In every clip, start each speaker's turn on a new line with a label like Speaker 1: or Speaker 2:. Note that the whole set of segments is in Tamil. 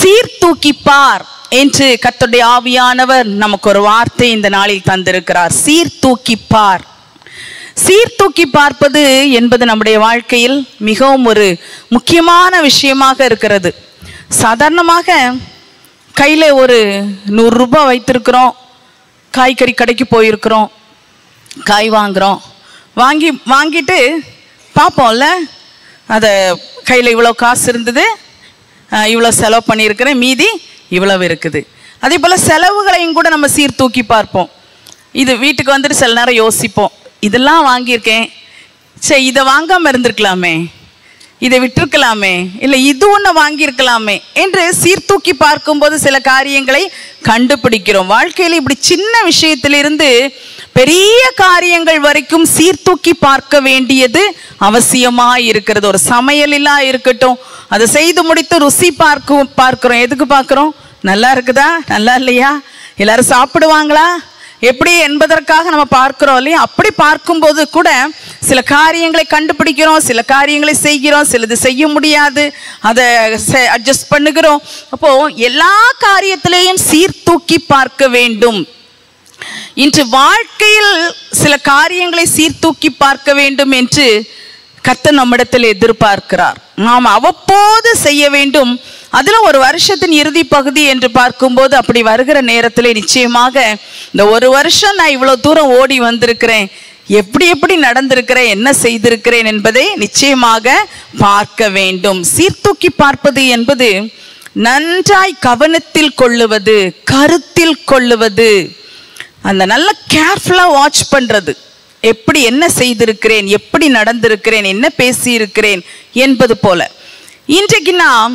Speaker 1: சீர்தூக்கி பார் என்று கர்த்தருடைய ஆவியானவர் நமக்கு ஒரு வார்த்தை இந்த நாளில் தந்திருக்கிறார் சீர்தூக்கி பார் சீர்தூக்கி பார்ப்பது என்பது நம்முடைய வாழ்க்கையில் மிகவும் ஒரு முக்கியமான விஷயமாக இருக்கிறது சாதாரணமாக கையில் ஒரு நூறு ரூபாய் வைத்திருக்கிறோம் காய்கறி கடைக்கு போயிருக்கிறோம் காய் வாங்குகிறோம் வாங்கி வாங்கிட்டு பார்ப்போம்ல அதை கையில் இவ்வளோ காசு இருந்தது அஹ், இவ்வளோ செலவு பண்ணியிருக்கிறேன் மீதி இவ்வளவு இருக்குது அதே போல் செலவுகளையும் கூட நம்ம சீர்தூக்கி பார்ப்போம் இது வீட்டுக்கு வந்துட்டு சில நேரம் யோசிப்போம் இதெல்லாம் வாங்கியிருக்கேன் சரி இதை வாங்காமல் இருந்திருக்கலாமே இதை விட்டிருக்கலாமே இல்லை இது ஒன்று வாங்கியிருக்கலாமே என்று சீர்தூக்கி பார்க்கும்போது சில காரியங்களை கண்டுபிடிக்கிறோம் வாழ்க்கையில் இப்படி சின்ன விஷயத்திலிருந்து பெரிய காரியங்கள் வரைக்கும் சீர்தூக்கி பார்க்க வேண்டியது அவசியமாக இருக்கிறது ஒரு சமையலெல்லாம் இருக்கட்டும் அதை செய்து முடித்து ருசி பார்க்கும் பார்க்கிறோம் எதுக்கு பார்க்குறோம் நல்லா இருக்குதா நல்லா இல்லையா எல்லாரும் சாப்பிடுவாங்களா எப்படி என்பதற்காக நம்ம பார்க்கிறோம் இல்லையா அப்படி பார்க்கும்போது கூட சில காரியங்களை கண்டுபிடிக்கிறோம் சில காரியங்களை செய்கிறோம் சிலது செய்ய முடியாது அதை அட்ஜஸ்ட் பண்ணுகிறோம் அப்போ எல்லா காரியத்திலையும் சீர்தூக்கி பார்க்க வேண்டும் இன்று வாழ்க்கையில் சில காரியங்களை சீர்தூக்கி பார்க்க வேண்டும் என்று கர்த்தர் நம்மிடத்தில் எதிர்பார்க்கிறார் நாம் அவ்வப்போது செய்ய வேண்டும் அதுல ஒரு வருஷத்தின் இறுதி பகுதி என்று பார்க்கும்போது அப்படி வருகிற நேரத்தில் நிச்சயமாக இந்த ஒரு வருஷம் நான் இவ்வளவு தூரம் ஓடி வந்திருக்கிறேன் எப்படி எப்படி நடந்திருக்கிறேன் என்ன செய்திருக்கிறேன் என்பதை நிச்சயமாக பார்க்க வேண்டும் சீர்தூக்கி பார்ப்பது என்பது நன்றாய் கவனத்தில் கொள்ளுவது கருத்தில் கொள்ளுவது அந்த நல்ல கேர்ஃபுல்லாக வாட்ச் பண்ணுறது எப்படி என்ன செய்திருக்கிறேன் எப்படி நடந்திருக்கிறேன் என்ன பேசியிருக்கிறேன் என்பது போல இன்றைக்கு நாம்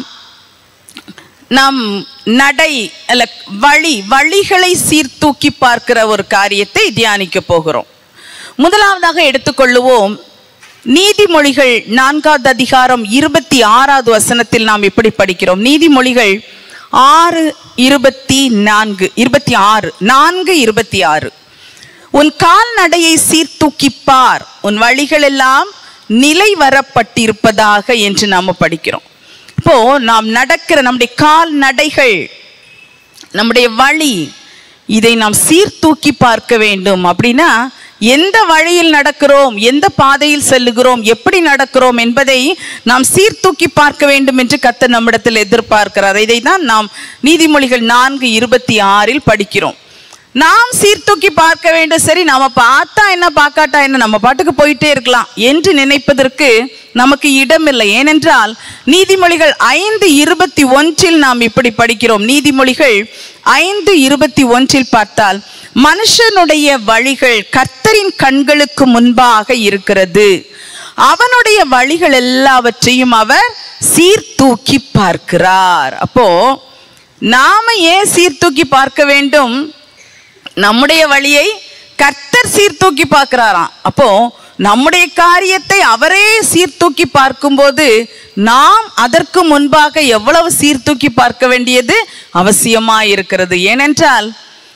Speaker 1: நாம் நடை அல்ல வழி வழிகளை சீர்தூக்கி பார்க்கிற ஒரு காரியத்தை தியானிக்க போகிறோம் முதலாவதாக எடுத்துக்கொள்ளுவோம் நீதிமொழிகள் நான்காவது அதிகாரம் இருபத்தி ஆறாவது வசனத்தில் நாம் இப்படி படிக்கிறோம் நீதிமொழிகள் ஆறு இருபத்தி நான்கு இருபத்தி ஆறு நான்கு இருபத்தி ஆறு உன் கால்நடையை சீர்தூக்கி பார் உன் வழிகளெல்லாம் நிலை வரப்பட்டிருப்பதாக என்று நாம படிக்கிறோம் இப்போ நாம் நடக்கிற நம்முடைய கால்நடைகள் நம்முடைய வழி இதை நாம் சீர்தூக்கி பார்க்க வேண்டும் அப்படின்னா எந்த வழியில் நடக்கிறோம் எந்த பாதையில் செல்லுகிறோம் எப்படி நடக்கிறோம் என்பதை நாம் சீர்தூக்கி பார்க்க வேண்டும் என்று கர்த்தர் நம்மிடத்தில் எதிர்பார்க்கிறார் இதை தான் நாம் நீதிமொழிகள் நான்கு இருபத்தி ஆறில் படிக்கிறோம் நாம் சீர்தூக்கி பார்க்க வேண்டும் சரி நாம பார்த்தா என்ன பார்க்காட்டா என்ன நம்ம பாட்டுக்கு போயிட்டே இருக்கலாம் என்று நினைப்பதற்கு நமக்கு இடமில்லை ஏனென்றால் நீதிமொழிகள் ஐந்து இருபத்தி ஒன்றில் நாம் இப்படி படிக்கிறோம் நீதிமொழிகள் ஐந்து இருபத்தி ஒன்றில் பார்த்தால் மனுஷனுடைய வழிகள் கர்த்தரின் கண்களுக்கு முன்பாக இருக்கிறது அவனுடைய வழிகள் எல்லாவற்றையும் அவர் சீர்தூக்கி பார்க்கிறார் அப்போ நாம ஏன் சீர்தூக்கி பார்க்க வேண்டும் நம்முடைய வழியை கர்த்தர் சீர்தூக்கி பார்க்கிறாராம் அப்போ நம்முடைய காரியத்தை அவரே சீர்தூக்கி பார்க்கும்போது நாம் அதற்கு முன்பாக எவ்வளவு சீர்தூக்கி பார்க்க வேண்டியது அவசியமா இருக்கிறது ஏனென்றால்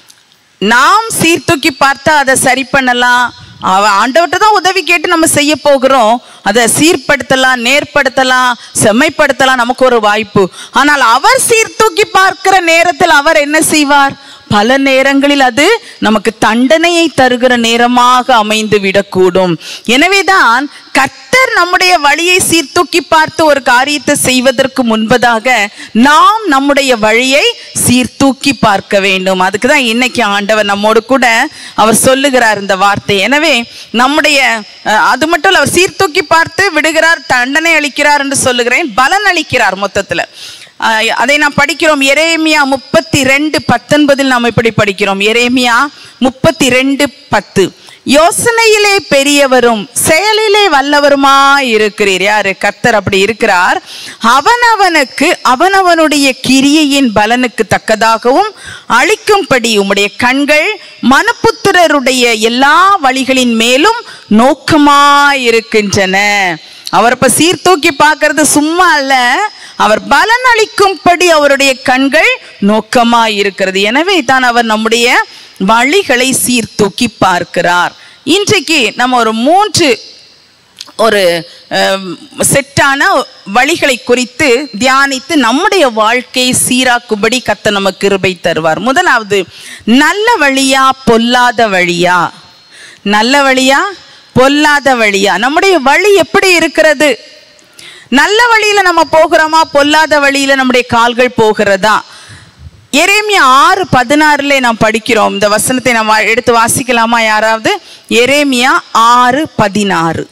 Speaker 1: நாம் சீர்தூக்கி பார்த்தா அதை சரி பண்ணலாம் அவ ஆண்டவர்கிட்ட தான் உதவி கேட்டு நம்ம செய்ய போகிறோம் அதை சீர்படுத்தலாம் நேர்படுத்தலாம் செம்மைப்படுத்தலாம் நமக்கு ஒரு வாய்ப்பு ஆனால் அவர் சீர்தூக்கி பார்க்கிற நேரத்தில் அவர் என்ன செய்வார் பல நேரங்களில் அது நமக்கு தண்டனையை தருகிற நேரமாக அமைந்து விடக்கூடும் எனவேதான் கர்த்தர் நம்முடைய வழியை சீர்தூக்கி பார்த்து ஒரு காரியத்தை செய்வதற்கு முன்பதாக நாம் நம்முடைய வழியை சீர்தூக்கி பார்க்க வேண்டும் அதுக்கு தான் இன்னைக்கு ஆண்டவர் நம்மோடு கூட அவர் சொல்லுகிறார் இந்த வார்த்தை எனவே நம்முடைய அஹ், அது மட்டும் இல்ல அவர் சீர்தூக்கி பார்த்து விடுகிறார் தண்டனை அளிக்கிறார் என்று சொல்லுகிறேன் பலன் அளிக்கிறார் மொத்தத்துல ஆஹ் அதை நாம் படிக்கிறோம் எரேமியா முப்பத்தி ரெண்டு பத்தொன்பதில் நாம் இப்படி படிக்கிறோம் எரேமியா முப்பத்தி ரெண்டு பத்து யோசனையிலே பெரியவரும் செயலிலே வல்லவருமா இருக்கிறீர் யாரு கர்த்தர் அப்படி இருக்கிறார் அவனவனுக்கு அவனவனுடைய கிரியையின் பலனுக்கு தக்கதாகவும் அளிக்கும்படி உம்முடைய கண்கள் மனுப்புத்திரருடைய எல்லா வழிகளின் மேலும் நோக்கமாயிருக்கின்றன அவர் இப்ப சீர்தூக்கி பார்க்கறது சும்மா அல்ல அவர் பலன் அளிக்கும்படி அவருடைய கண்கள் நோக்கமாய் இருக்கிறது எனவே தான் அவர் நம்முடைய வழிகளை சீர்தூக்கி பார்க்கிறார் இன்றைக்கு நம்ம ஒரு மூன்று ஒரு அஹ், செட்டான வழிகளை குறித்து தியானித்து நம்முடைய வாழ்க்கையை சீராக்கும்படி கத்த நமக்கு கிருபை தருவார் முதலாவது நல்ல வழியா பொல்லாத வழியா நல்ல வழியா பொல்லாத வழியா நம்முடைய வழி எப்படி இருக்கிறது நல்ல வழியில நம்ம போகிறோமா பொல்லாத வழியில நம்முடைய கால்கள் போகிறதா எரேமியா ஆறு பதினாறுல நாம் படிக்கிறோம் இந்த வசனத்தை நம்ம எடுத்து வாசிக்கலாமா யாராவது எரேமியா ஆறு பதினாறு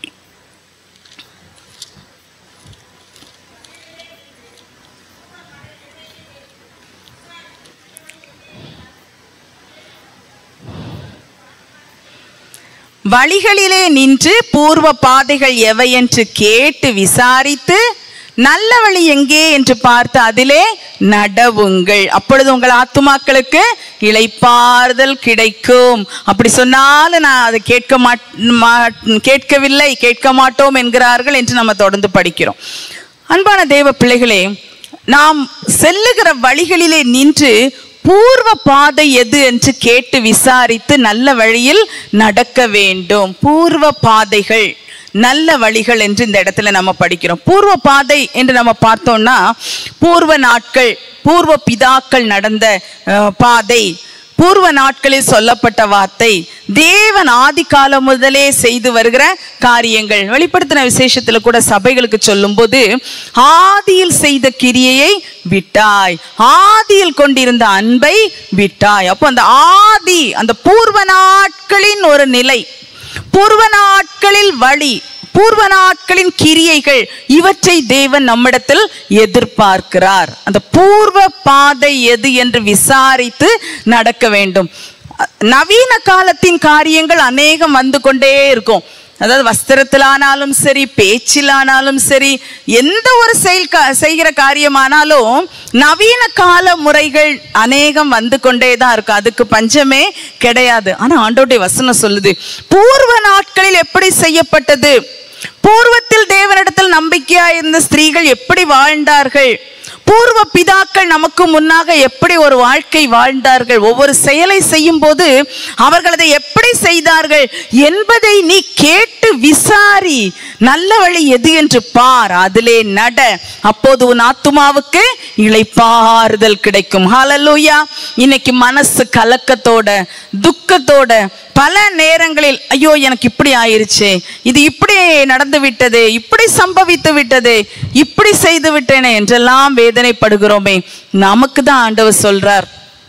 Speaker 1: வழிகளிலே நின்று பூர்வ பாதைகள் எவை என்று கேட்டு விசாரித்து நல்ல வழி எங்கே என்று பார்த்து அதிலே நடவுங்கள் அப்பொழுது உங்கள் ஆத்துமாக்களுக்கு இளைப்பாறுதல் கிடைக்கும் அப்படி சொன்னாலும் நான் அதை கேட்க மாட் மா- கேட்கவில்லை கேட்க மாட்டோம் என்கிறார்கள் என்று நம்ம தொடர்ந்து படிக்கிறோம் அன்பான தேவ பிள்ளைகளே நாம் செல்லுகிற வழிகளிலே நின்று பூர்வ பாதை எது என்று கேட்டு விசாரித்து நல்ல வழியில் நடக்க வேண்டும் பூர்வ பாதைகள் நல்ல வழிகள் என்று இந்த இடத்துல நம்ம படிக்கிறோம் பூர்வ பாதை என்று நம்ம பார்த்தோம்னா பூர்வ நாட்கள் பூர்வ பிதாக்கள் நடந்த அஹ், பாதை பூர்வ நாட்களில் சொல்லப்பட்ட வார்த்தை தேவன் ஆதி காலம் முதலே செய்து வருகிற காரியங்கள் வெளிப்படுத்தின விசேஷத்துல கூட சபைகளுக்கு சொல்லும்போது ஆதியில் செய்த கிரியையை விட்டாய் ஆதியில் கொண்டிருந்த அன்பை விட்டாய் அப்போ அந்த ஆதி அந்த பூர்வ நாட்களின் ஒரு நிலை பூர்வ நாட்களில் வழி பூர்வ நாட்களின் கிரியைகள் இவற்றை தேவன் நம்மிடத்தில் எதிர்பார்க்கிறார் அந்த பூர்வ பாதை எது என்று விசாரித்து நடக்க வேண்டும் நவீன காலத்தின் காரியங்கள் அநேகம் வந்து கொண்டே இருக்கும் அதாவது வஸ்திரத்திலானாலும் சரி பேச்சிலானாலும் சரி எந்த ஒரு செயல் கா- செய்கிற காரியமானாலும் நவீன கால முறைகள் அநேகம் வந்து கொண்டே தான் இருக்கும் அதுக்கு பஞ்சமே கிடையாது ஆனா ஆண்டோடைய வசனம் சொல்லுது பூர்வ நாட்களில் எப்படி செய்யப்பட்டது பூர்வத்தில் தேவனிடத்தில் நம்பிக்கையா இருந்த ஸ்திரீகள் எப்படி வாழ்ந்தார்கள் பூர்வ பிதாக்கள் நமக்கு முன்னாக எப்படி ஒரு வாழ்க்கை வாழ்ந்தார்கள் ஒவ்வொரு செயலை செய்யும் போது அவர்கள் அதை எப்படி செய்தார்கள் என்பதை நீ கேட்டு விசாரி நல்ல வழி எது என்று பார் அதிலே நட அப்போது உன் ஆத்துமாவுக்கு இளைப்பாறுதல் கிடைக்கும் ஹalleluya இன்னைக்கு மனசு கலக்கத்தோட துக்கத்தோட பல நேரங்களில் ஐயோ எனக்கு இப்படி ஆயிருச்சே இது இப்படி நடந்து விட்டதே இப்படி சம்பவித்து விட்டதே இப்படி செய்து விட்டேனே என்றெல்லாம் வேதனைப்படுகிறோமே நமக்கு தான் ஆண்டவர் சொல்றார்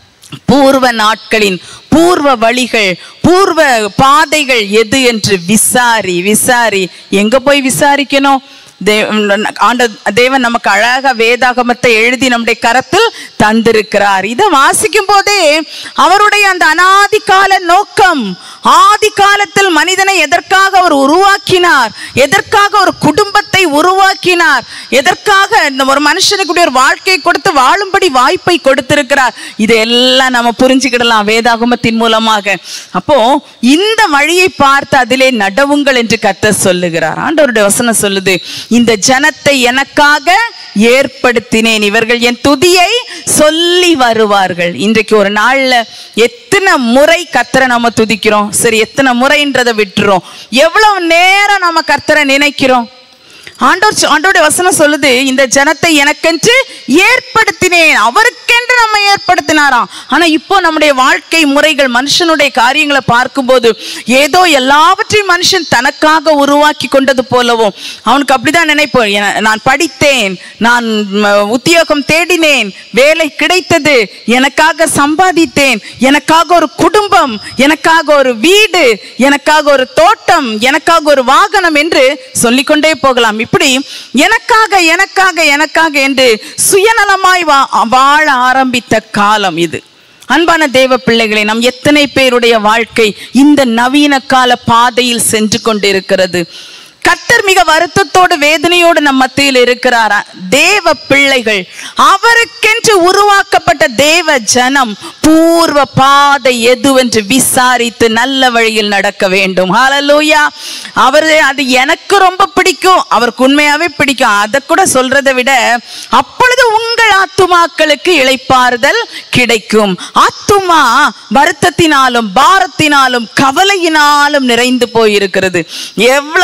Speaker 1: பூர்வ நாட்களின் பூர்வ வழிகள் பூர்வ பாதைகள் எது என்று விசாரி விசாரி எங்க போய் விசாரிக்கணும் தே- ஆண்ட தேவன் நமக்கு அழகா வேதாகமத்தை எழுதி நம்முடைய கரத்தில் தந்திருக்கிறார் இதை வாசிக்கும் போதே அவருடைய அந்த அனாதி கால நோக்கம் ஆதி காலத்தில் மனிதனை எதற்காக அவர் உருவாக்கினார் எதற்காக ஒரு குடும்பத்தை உருவாக்கினார் எதற்காக இந்த ஒரு மனுஷனுக்கு ஒரு வாழ்க்கை கொடுத்து வாழும்படி வாய்ப்பை கொடுத்திருக்கிறார் இதையெல்லாம் நம்ம புரிஞ்சுக்கிடலாம் வேதாகமத்தின் மூலமாக அப்போ இந்த வழியை பார்த்து அதிலே நடவுங்கள் என்று கர்த்தர் சொல்லுகிறார் ஆண்டவருடைய வசனம் சொல்லுது இந்த ஜனத்தை எனக்காக ஏற்படுத்தினேன் இவர்கள் என் துதியை சொல்லி வருவார்கள் இன்றைக்கு ஒரு நாள்ல எத்தனை முறை கர்த்தரை நம்ம துதிக்கிறோம் சரி எத்தனை முறைன்றதை விட்டுறோம் எவ்வளவு நேரம் நம்ம கர்த்தரை நினைக்கிறோம் ஆண்டவர் சொ- ஆண்டவருடைய வசனம் சொல்லுது இந்த ஜனத்தை எனக்கென்று ஏற்படுத்தினேன் அவருக்கென்று நம்ம ஏற்படுத்தினாராம் ஆனா இப்போ நம்முடைய வாழ்க்கை முறைகள் மனுஷனுடைய காரியங்களை பார்க்கும்போது ஏதோ எல்லாவற்றையும் மனுஷன் தனக்காக உருவாக்கி கொண்டது போலவும் அவனுக்கு அப்படிதான் நினைப்போம் என- நான் படித்தேன் நான் ம், உத்தியோகம் தேடினேன் வேலை கிடைத்தது எனக்காக சம்பாதித்தேன் எனக்காக ஒரு குடும்பம் எனக்காக ஒரு வீடு எனக்காக ஒரு தோட்டம் எனக்காக ஒரு வாகனம் என்று சொல்லிக்கொண்டே போகலாம் இப்படி எனக்காக எனக்காக எனக்காக என்று சுயநலமாய் வா- வாழ ஆரம்பித்த காலம் இது அன்பான தேவ பிள்ளைகளே நம் எத்தனை பேருடைய வாழ்க்கை இந்த நவீன கால பாதையில் சென்று கொண்டிருக்கிறது கர்த்தர் மிக வருத்தத்தோடு வேதனையோடு நம் மத்தியில் இருக்கிறாரா தேவ பிள்ளைகள் அவருக்கென்று உருவாக்கப்பட்ட தேவ ஜனம் பூர்வ பாதை எதுவென்று விசாரித்து நல்ல வழியில் நடக்க வேண்டும் ஹalleluya அவர் அது எனக்கு ரொம்ப பிடிக்கும் அவருக்கு உண்மையாவே பிடிக்கும் அதை கூட சொல்றதை விட அப்பொழுது உங்கள் ஆத்துமாக்களுக்கு இளைப்பாறுதல் கிடைக்கும் ஆத்துமா வருத்தத்தினாலும் பாரத்தினாலும் கவலையினாலும் நிறைந்து போயிருக்கிறது எவ்வளவு சம்பாதி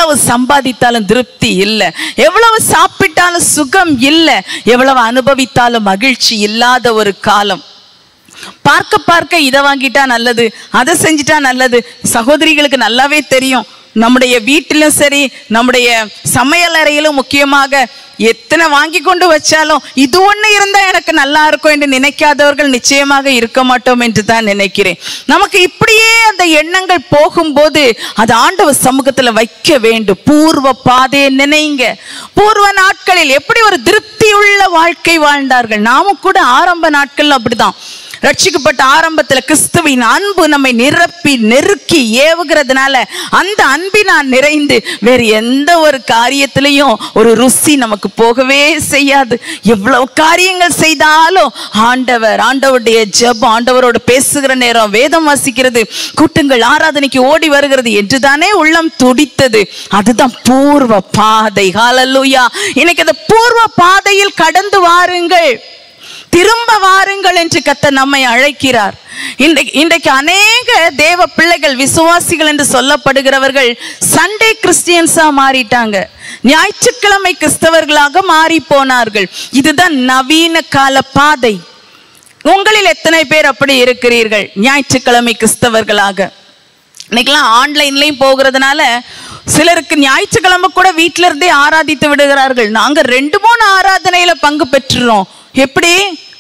Speaker 1: சம்பாதித்தாலும் திருப்தி இல்லை எவ்வளவு சாப்பிட்டாலும் சுகம் இல்லை எவ்வளவு அனுபவித்தாலும் மகிழ்ச்சி இல்லாத ஒரு காலம் பார்க்க பார்க்க இதை வாங்கிட்டா நல்லது அதை செஞ்சிட்டா நல்லது சகோதரிகளுக்கு நல்லாவே தெரியும் நம்முடைய வீட்டிலும் சரி நம்முடைய சமையல் அறையிலும் முக்கியமாக எத்தனை வாங்கி கொண்டு வச்சாலும் இது ஒண்ணு இருந்தா எனக்கு நல்லா இருக்கும் என்று நினைக்காதவர்கள் நிச்சயமாக இருக்க மாட்டோம் என்று தான் நினைக்கிறேன் நமக்கு இப்படியே அந்த எண்ணங்கள் போகும்போது அது ஆண்டவர் சமூகத்துல வைக்க வேண்டும் பூர்வ பாதையை நினைங்க பூர்வ நாட்களில் எப்படி ஒரு திருப்தியுள்ள வாழ்க்கை வாழ்ந்தார்கள் நாமும் கூட ஆரம்ப நாட்கள்ல அப்படிதான் ரட்சிக்கப்பட்ட ஆரம்பத்துல கிறிஸ்துவின் அன்பு நம்மை நிரப்பி நெருக்கி ஏவுகிறதுனால அந்த அன்பினால் நிறைந்து வேறு எந்த ஒரு காரியத்திலையும் ஒரு ருசி நமக்கு போகவே செய்யாது எவ்வளவு காரியங்கள் செய்தாலும் ஆண்டவர் ஆண்டவருடைய ஜெபம் ஆண்டவரோடு பேசுகிற நேரம் வேதம் வாசிக்கிறது கூட்டங்கள் ஆராதனைக்கு ஓடி வருகிறது என்றுதானே உள்ளம் துடித்தது அதுதான் பூர்வ பாதை ஹalleluya இன்னைக்கு அந்த பூர்வ பாதையில் கடந்து வாருங்கள் திரும்ப வாருங்கள் என்று கத்த நம்மை அழைக்கிறார் இன்றைக்கு இன்றைக்கு அநேக தேவ பிள்ளைகள் விசுவாசிகள் என்று சொல்லப்படுகிறவர்கள் சண்டே கிறிஸ்டியன்ஸா மாறிட்டாங்க ஞாயிற்றுக்கிழமை கிறிஸ்தவர்களாக மாறி போனார்கள் இதுதான் நவீன கால பாதை உங்களில் எத்தனை பேர் அப்படி இருக்கிறீர்கள் ஞாயிற்றுக்கிழமை கிறிஸ்தவர்களாக இன்னைக்கெல்லாம் ஆன்லைன்லயும் போகிறதுனால சிலருக்கு ஞாயிற்றுக்கிழமை கூட வீட்டில இருந்தே ஆராதித்து விடுகிறார்கள் நாங்க ரெண்டு மூணு ஆராதனையில பங்கு பெற்றுறோம் எப்படி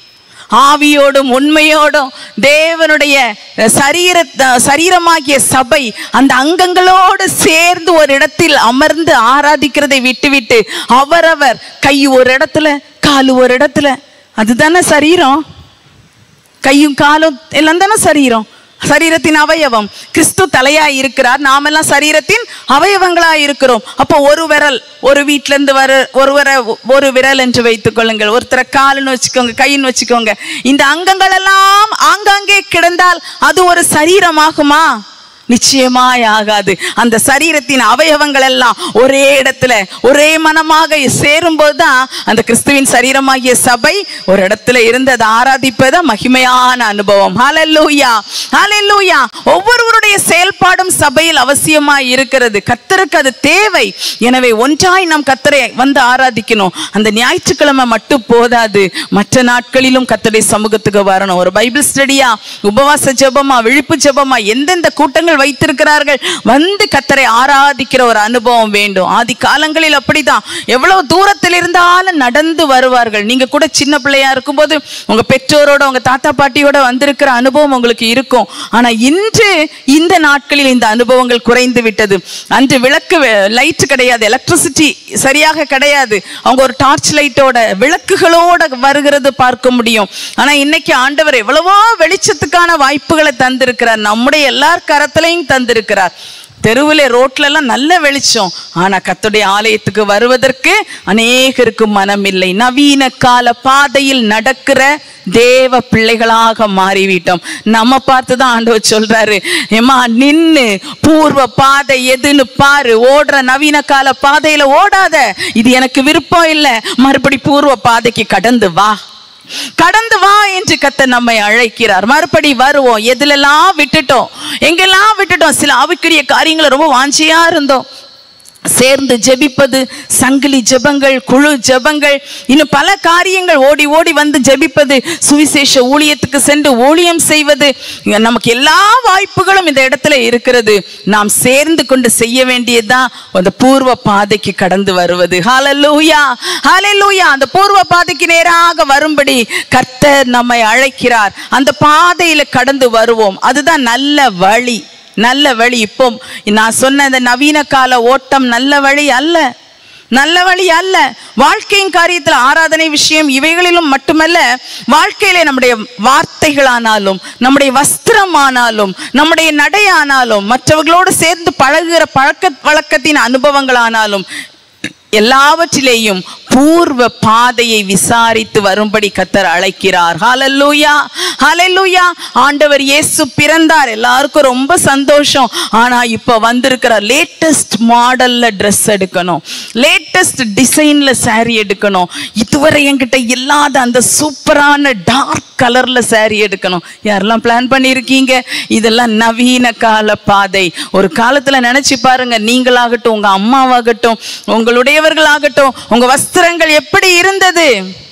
Speaker 1: ஆவியோடும் உண்மையோடும் தேவனுடைய சரீர சரீரமாகிய சபை அந்த அங்கங்களோடு சேர்ந்து ஒரு இடத்தில் அமர்ந்து ஆராதிக்கிறதை விட்டுவிட்டு அவரவர் கை ஒரு இடத்துல காலு ஒரு இடத்துல அதுதானே சரீரம் கையும் காலும் எல்லாம் தானே சரீரம் சரீரத்தின் அவயவம் கிறிஸ்து தலையா இருக்கிறார் நாமெல்லாம் சரீரத்தின் அவயவங்களா இருக்கிறோம் அப்போ ஒரு விரல் ஒரு வீட்ல இருந்து வர ஒருவரை ஒரு விரல் என்று வைத்துக் கொள்ளுங்கள் ஒருத்தரை காலுன்னு வச்சுக்கோங்க கைன்னு வச்சுக்கோங்க இந்த அங்கங்கள் எல்லாம் ஆங்காங்கே கிடந்தால் அது ஒரு சரீரமாகுமா நிச்சயமாய் ஆகாது அந்த சரீரத்தின் அவயவங்கள் எல்லாம் ஒரே இடத்துல ஒரே மனமாக சேரும்போது தான் அந்த கிறிஸ்துவின் சரீரமாகிய சபை ஒரு இடத்துல இருந்து அதை ஆராதிப்பது மகிமையான அனுபவம் ஹalleluya ஹalleluya ஒவ்வொருவருடைய செயல்பாடும் சபையில் அவசியமாய் இருக்கிறது கத்தருக்கு அது தேவை எனவே ஒன்றாய் நாம் கத்தரை வந்து ஆராதிக்கணும் அந்த ஞாயிற்றுக்கிழமை மட்டும் போதாது மற்ற நாட்களிலும் கத்தருடைய சமூகத்துக்கு வரணும் ஒரு பைபிள் ஸ்டடியா உபவாச ஜெபமா விழிப்பு ஜெபமா எந்தெந்த கூட்டங்கள் வைத்திருக்கிறார்கள் வந்து கத்தரை ஆராதிக்கிற ஒரு அனுபவம் வேண்டும் ஆதி காலங்களில் அப்படிதான் எவ்வளவு தூரத்தில் இருந்தாலும் நடந்து வருவார்கள் நீங்க கூட சின்ன பிள்ளையா இருக்கும்போது உங்க பெற்றோரோட உங்க தாத்தா பாட்டியோட வந்திருக்கிற அனுபவம் உங்களுக்கு இருக்கும் ஆனா இன்று இந்த நாட்களில் இந்த அனுபவங்கள் குறைந்து விட்டது அன்று விளக்கு லைட் கிடையாது எலக்ட்ரிசிட்டி சரியாக கிடையாது அவங்க ஒரு டார்ச் லைட்டோட விளக்குகளோட வருகிறது பார்க்க முடியும் ஆனா இன்னைக்கு ஆண்டவர் எவ்வளவோ வெளிச்சத்துக்கான வாய்ப்புகளை தந்திருக்கிறார் நம்முடைய எல்லார் கரத்திலையும் தந்திருக்கிறார் தெருவில் ரோட்ல எல்லாம் நல்ல வெளிச்சம் ஆனா கத்துடைய ஆலயத்துக்கு வருவதற்கு அநேகருக்கு மனம் இல்லை நவீன கால பாதையில் நடக்கிற தேவ பிள்ளைகளாக மாறிவிட்டோம் நம்ம பார்த்து தான் ஆண்டவர் சொல்றாரு ஏமா நின்னு பூர்வ பாதை எதுன்னு பாரு ஓடுற நவீன கால பாதையில ஓடாத இது எனக்கு விருப்பம் இல்லை மறுபடி பூர்வ பாதைக்கு கடந்து வா கடந்து வா என்று கத்த நம்மை அழைக்கிறார் மறுபடி வருவோம் எதுலெல்லாம் விட்டுட்டோம் எங்கெல்லாம் விட்டுட்டோம் சில ஆவிக்குரிய காரியங்களை ரொம்ப வாஞ்சியா இருந்தோம் சேர்ந்து ஜெபிப்பது சங்கிலி ஜெபங்கள் குழு ஜெபங்கள் இன்னும் பல காரியங்கள் ஓடி ஓடி வந்து ஜெபிப்பது சுவிசேஷ ஊழியத்துக்கு சென்று ஊழியம் செய்வது நமக்கு எல்லா வாய்ப்புகளும் இந்த இடத்துல இருக்கிறது நாம் சேர்ந்து கொண்டு செய்ய வேண்டியதுதான் அந்த பூர்வ பாதைக்கு கடந்து வருவது ஹalleluya ஹalleluya அந்த பூர்வ பாதைக்கு நேராக வரும்படி கர்த்தர் நம்மை அழைக்கிறார் அந்த பாதையில கடந்து வருவோம் அதுதான் நல்ல வழி நல்ல வழி இப்போ நான் சொன்ன இந்த நவீன கால ஓட்டம் நல்ல வழி அல்ல நல்ல வழி அல்ல வாழ்க்கையின் காரியத்தில் ஆராதனை விஷயம் இவைகளிலும் மட்டுமல்ல வாழ்க்கையில நம்முடைய வார்த்தைகளானாலும் நம்முடைய வஸ்திரமானாலும் நம்முடைய நடையானாலும் மற்றவர்களோடு சேர்ந்து பழகுகிற பழக்க வழக்கத்தின் அனுபவங்களானாலும் எல்லாவற்றிலேயும் பூர்வ பாதையை விசாரித்து வரும்படி கத்தர் அழைக்கிறார் ஹalleluya ஹalleluya ஆண்டவர் இயேசு பிறந்தார் எல்லாருக்கும் ரொம்ப சந்தோஷம் ஆனா இப்ப வந்திருக்கிற லேட்டஸ்ட் மாடல்ல Dress எடுக்கணும் லேட்டஸ்ட் டிசைன்ல saree எடுக்கணும் இதுவரை என்கிட்ட இல்லாத அந்த சூப்பரான டார்க் கலர்ல saree எடுக்கணும் யாரெல்லாம் பிளான் பண்ணியிருக்கீங்க இதெல்லாம் நவீன கால பாதை ஒரு காலத்துல நினைச்சு பாருங்க நீங்களாகட்டும் உங்க அம்மாவாகட்டும் உங்களுடையவர்களாகட்டும் உங்க வஸ்திரங்கள் எப்படி இருந்தது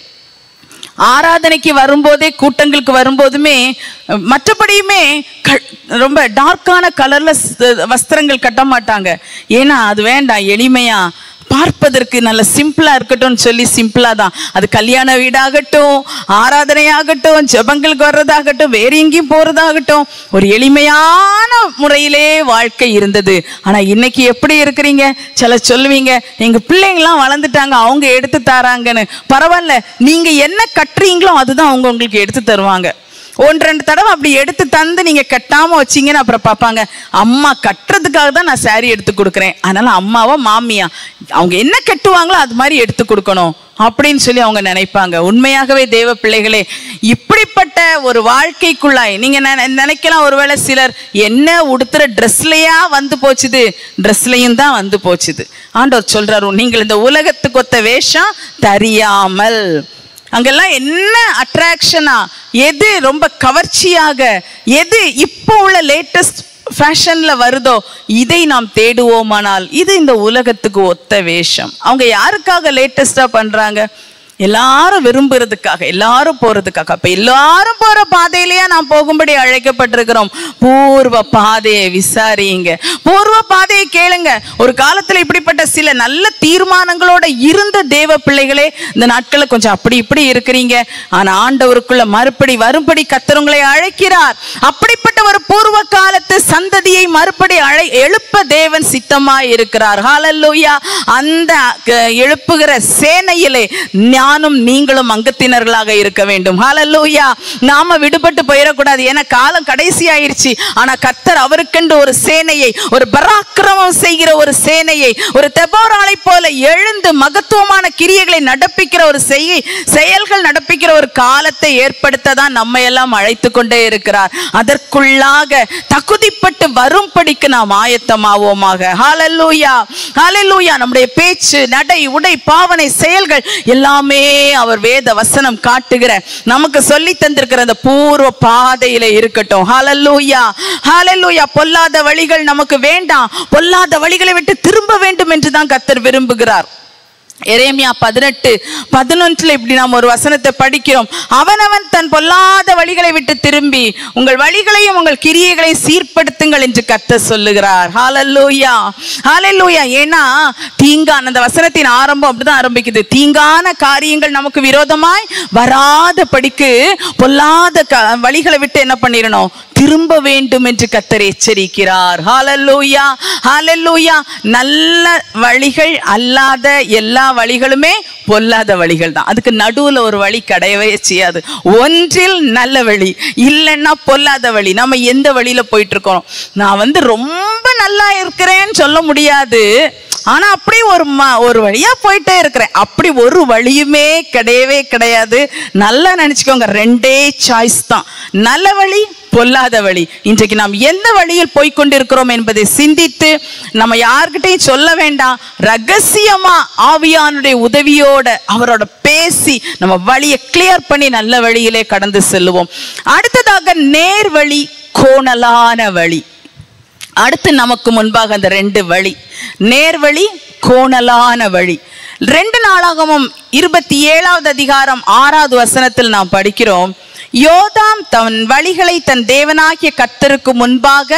Speaker 1: ஆராதனைக்கு வரும்போதே கூட்டங்களுக்கு வரும்போதுமே மற்றபடியுமே க- ரொம்ப டார்க்கான கலர்ல வஸ்திரங்கள் கட்ட மாட்டாங்க ஏன்னா அது வேண்டாம் எளிமையா பார்ப்பதற்கு நல்ல சிம்பிளா இருக்கட்டும்னு சொல்லி சிம்பிளா தான் அது கல்யாண வீடாகட்டும் ஆராதனையாகட்டும் ஜெபங்களுக்கு வர்றதாகட்டும் வேற எங்கேயும் போறதாகட்டும் ஒரு எளிமையான முறையிலே வாழ்க்கை இருந்தது ஆனா இன்னைக்கு எப்படி இருக்கிறீங்க சில சொல்லுவீங்க எங்க பிள்ளைங்களாம் வளர்ந்துட்டாங்க அவங்க எடுத்து தராங்கன்னு பரவாயில்ல நீங்க என்ன கட்டுறீங்களோ அதுதான் அவங்க உங்களுக்கு எடுத்து தருவாங்க ஒன்று ரெண்டு தடவை அப்படி எடுத்து தந்து நீங்க கட்டாம வச்சீங்கன்னு அப்புறம் பார்ப்பாங்க அம்மா கட்டுறதுக்காக தான் நான் saree எடுத்து கொடுக்குறேன் அதனால அம்மாவா மாமியா அவங்க என்ன கட்டுவாங்களோ அது மாதிரி எடுத்து கொடுக்கணும் அப்படின்னு சொல்லி அவங்க நினைப்பாங்க உண்மையாகவே தேவ பிள்ளைகளே இப்படிப்பட்ட ஒரு வாழ்க்கைக்குள்ளாய் நீங்க நினை- நினைக்கலாம் ஒருவேளை சிலர் என்ன உடுத்துற ட்ரெஸ்லயா வந்து போச்சுது ட்ரெஸ்லயும் தான் வந்து போச்சுது ஆண்டவர் சொல்றாரு நீங்கள் இந்த உலகத்துக்கு ஒத்த வேஷம் தெரியாமல் அங்கெல்லாம் என்ன அட்ராக்ஷனா எது ரொம்ப கவர்ச்சியாக எது இப்போ உள்ள லேட்டஸ்ட் ஃபேஷன்ல வருதோ இதை நாம் தேடுவோமானால் இது இந்த உலகத்துக்கு ஒத்த வேஷம் அவங்க யாருக்காக லேட்டஸ்டா பண்றாங்க எல்லாரும் விரும்புறதுக்காக எல்லாரும் போறதுக்காக அப்ப எல்லாரும் போற பாதையிலேயே நாம் போகும்படி அழைக்கப்பட்டிருக்கிறோம் பூர்வ பாதையை விசாரியுங்க பூர்வ பாதையை கேளுங்க ஒரு காலத்துல இப்படிப்பட்ட சில நல்ல தீர்மானங்களோட இருந்த தேவ பிள்ளைகளே இந்த நாட்கள்ல கொஞ்சம் அப்படி இப்படி இருக்கிறீங்க ஆனா ஆண்டவருக்குள்ள மறுபடி வரும்படி கத்தருங்களை அழைக்கிறார் அப்படிப்பட்ட ஒரு பூர்வ காலத்து சந்ததியை மறுபடி அழை எழுப்ப தேவன் சித்தமாய் இருக்கிறார் ஹalleluya அந்த அஹ், எழுப்புகிற சேனையிலே ஞானும் நீங்களும் அங்கத்தினர்களாக இருக்க வேண்டும் ஹalleluya நாம விடுபட்டு போயிடக்கூடாது ஏன்னா காலம் கடைசி ஆயிருச்சு ஆனா கத்தர் அவருக்கென்று ஒரு சேனையை ஒரு பராக்கிரமம் செய்கிற ஒரு சேனையை ஒரு தெபோராளை போல எழுந்து மகத்துவமான கிரியைகளை நடப்பிக்கிற ஒரு செய்கை செயல்கள் நடப்பிக்கிற ஒரு காலத்தை ஏற்படுத்த தான் நம்ம எல்லாம் அழைத்து கொண்டே இருக்கிறார் அதற்குள்ளாக தகுதிப்பட்டு வரும்படிக்கு நாம் ஆயத்தமாவோமாக ஹalleluya ஹalleluya நம்முடைய பேச்சு நடை உடை பாவனை செயல்கள் எல்லாமே அவர் வேத வசனம் காட்டுகிற நமக்கு சொல்லி தந்திருக்கிற அந்த பூர்வ பாதையில இருக்கட்டும் ஹalleluya ஹalleluya பொல்லாத வழிகள் நமக்கு வேண்டாம் பொல்லாத வழிகளை விட்டு திரும்ப வேண்டும் என்று தான் கத்தர் விரும்புகிறார் எரேமியா பதினெட்டு பதினொன்றுல இப்படி நாம் ஒரு வசனத்தை படிக்கிறோம் அவனவன் தன் பொல்லாத வழிகளை விட்டு திரும்பி உங்கள் வழிகளையும் உங்கள் கிரியைகளையும் சீர்படுத்துங்கள் என்று கத்த சொல்லுகிறார் ஹalleluya ஹalleluya ஏன்னா தீங்கான அந்த வசனத்தின் ஆரம்பம் அப்படிதான் ஆரம்பிக்குது தீங்கான காரியங்கள் நமக்கு விரோதமாய் வராத படிக்கு பொல்லாத க- வழிகளை விட்டு என்ன பண்ணிடணும் திரும்ப வேண்டும் என்று கத்தர் எச்சரிக்கிறார் ஹalleluya ஹalleluya நல்ல வழிகள் அல்லாத எல்லா வழிகளுமே பொல்லாத வழிகள் தான் அதுக்கு நடுவுல ஒரு வழி கிடையவே செய்யாது ஒன்றில் நல்ல வழி இல்லைன்னா பொல்லாத வழி நம்ம எந்த வழியில போயிட்டு இருக்கோம் நான் வந்து ரொம்ப நல்லா இருக்கிறேன்னு சொல்ல முடியாது ஆனா அப்படி ஒரு ம- ஒரு வழியா போயிட்டே இருக்கிறேன் அப்படி ஒரு வழியுமே கிடையவே கிடையாது நல்லா நினைச்சுக்கோங்க ரெண்டே சாய்ஸ் தான் நல்ல வழி பொல்லாத வழி இன்றைக்கு நாம் எந்த வழியில் போய் கொண்டிருக்கிறோம் என்பதை சிந்தித்து நம்ம யார்கிட்டையும் சொல்ல வேண்டாம் ரகசியமா ஆவியானுடைய உதவியோட அவரோட பேசி நம்ம வழியை கிளியர் பண்ணி நல்ல வழியிலே கடந்து செல்லுவோம் அடுத்ததாக நேர் வழி கோணலான வழி அடுத்து நமக்கு முன்பாக அந்த ரெண்டு வழி நேர்வழி கோணலான வழி ரெண்டு நாளாகவும் இருபத்தி ஏழாவது அதிகாரம் ஆறாவது வசனத்தில் நாம் படிக்கிறோம் யோதாம் தன் வழிகளை தன் தேவனாகிய கர்த்தருக்கு முன்பாக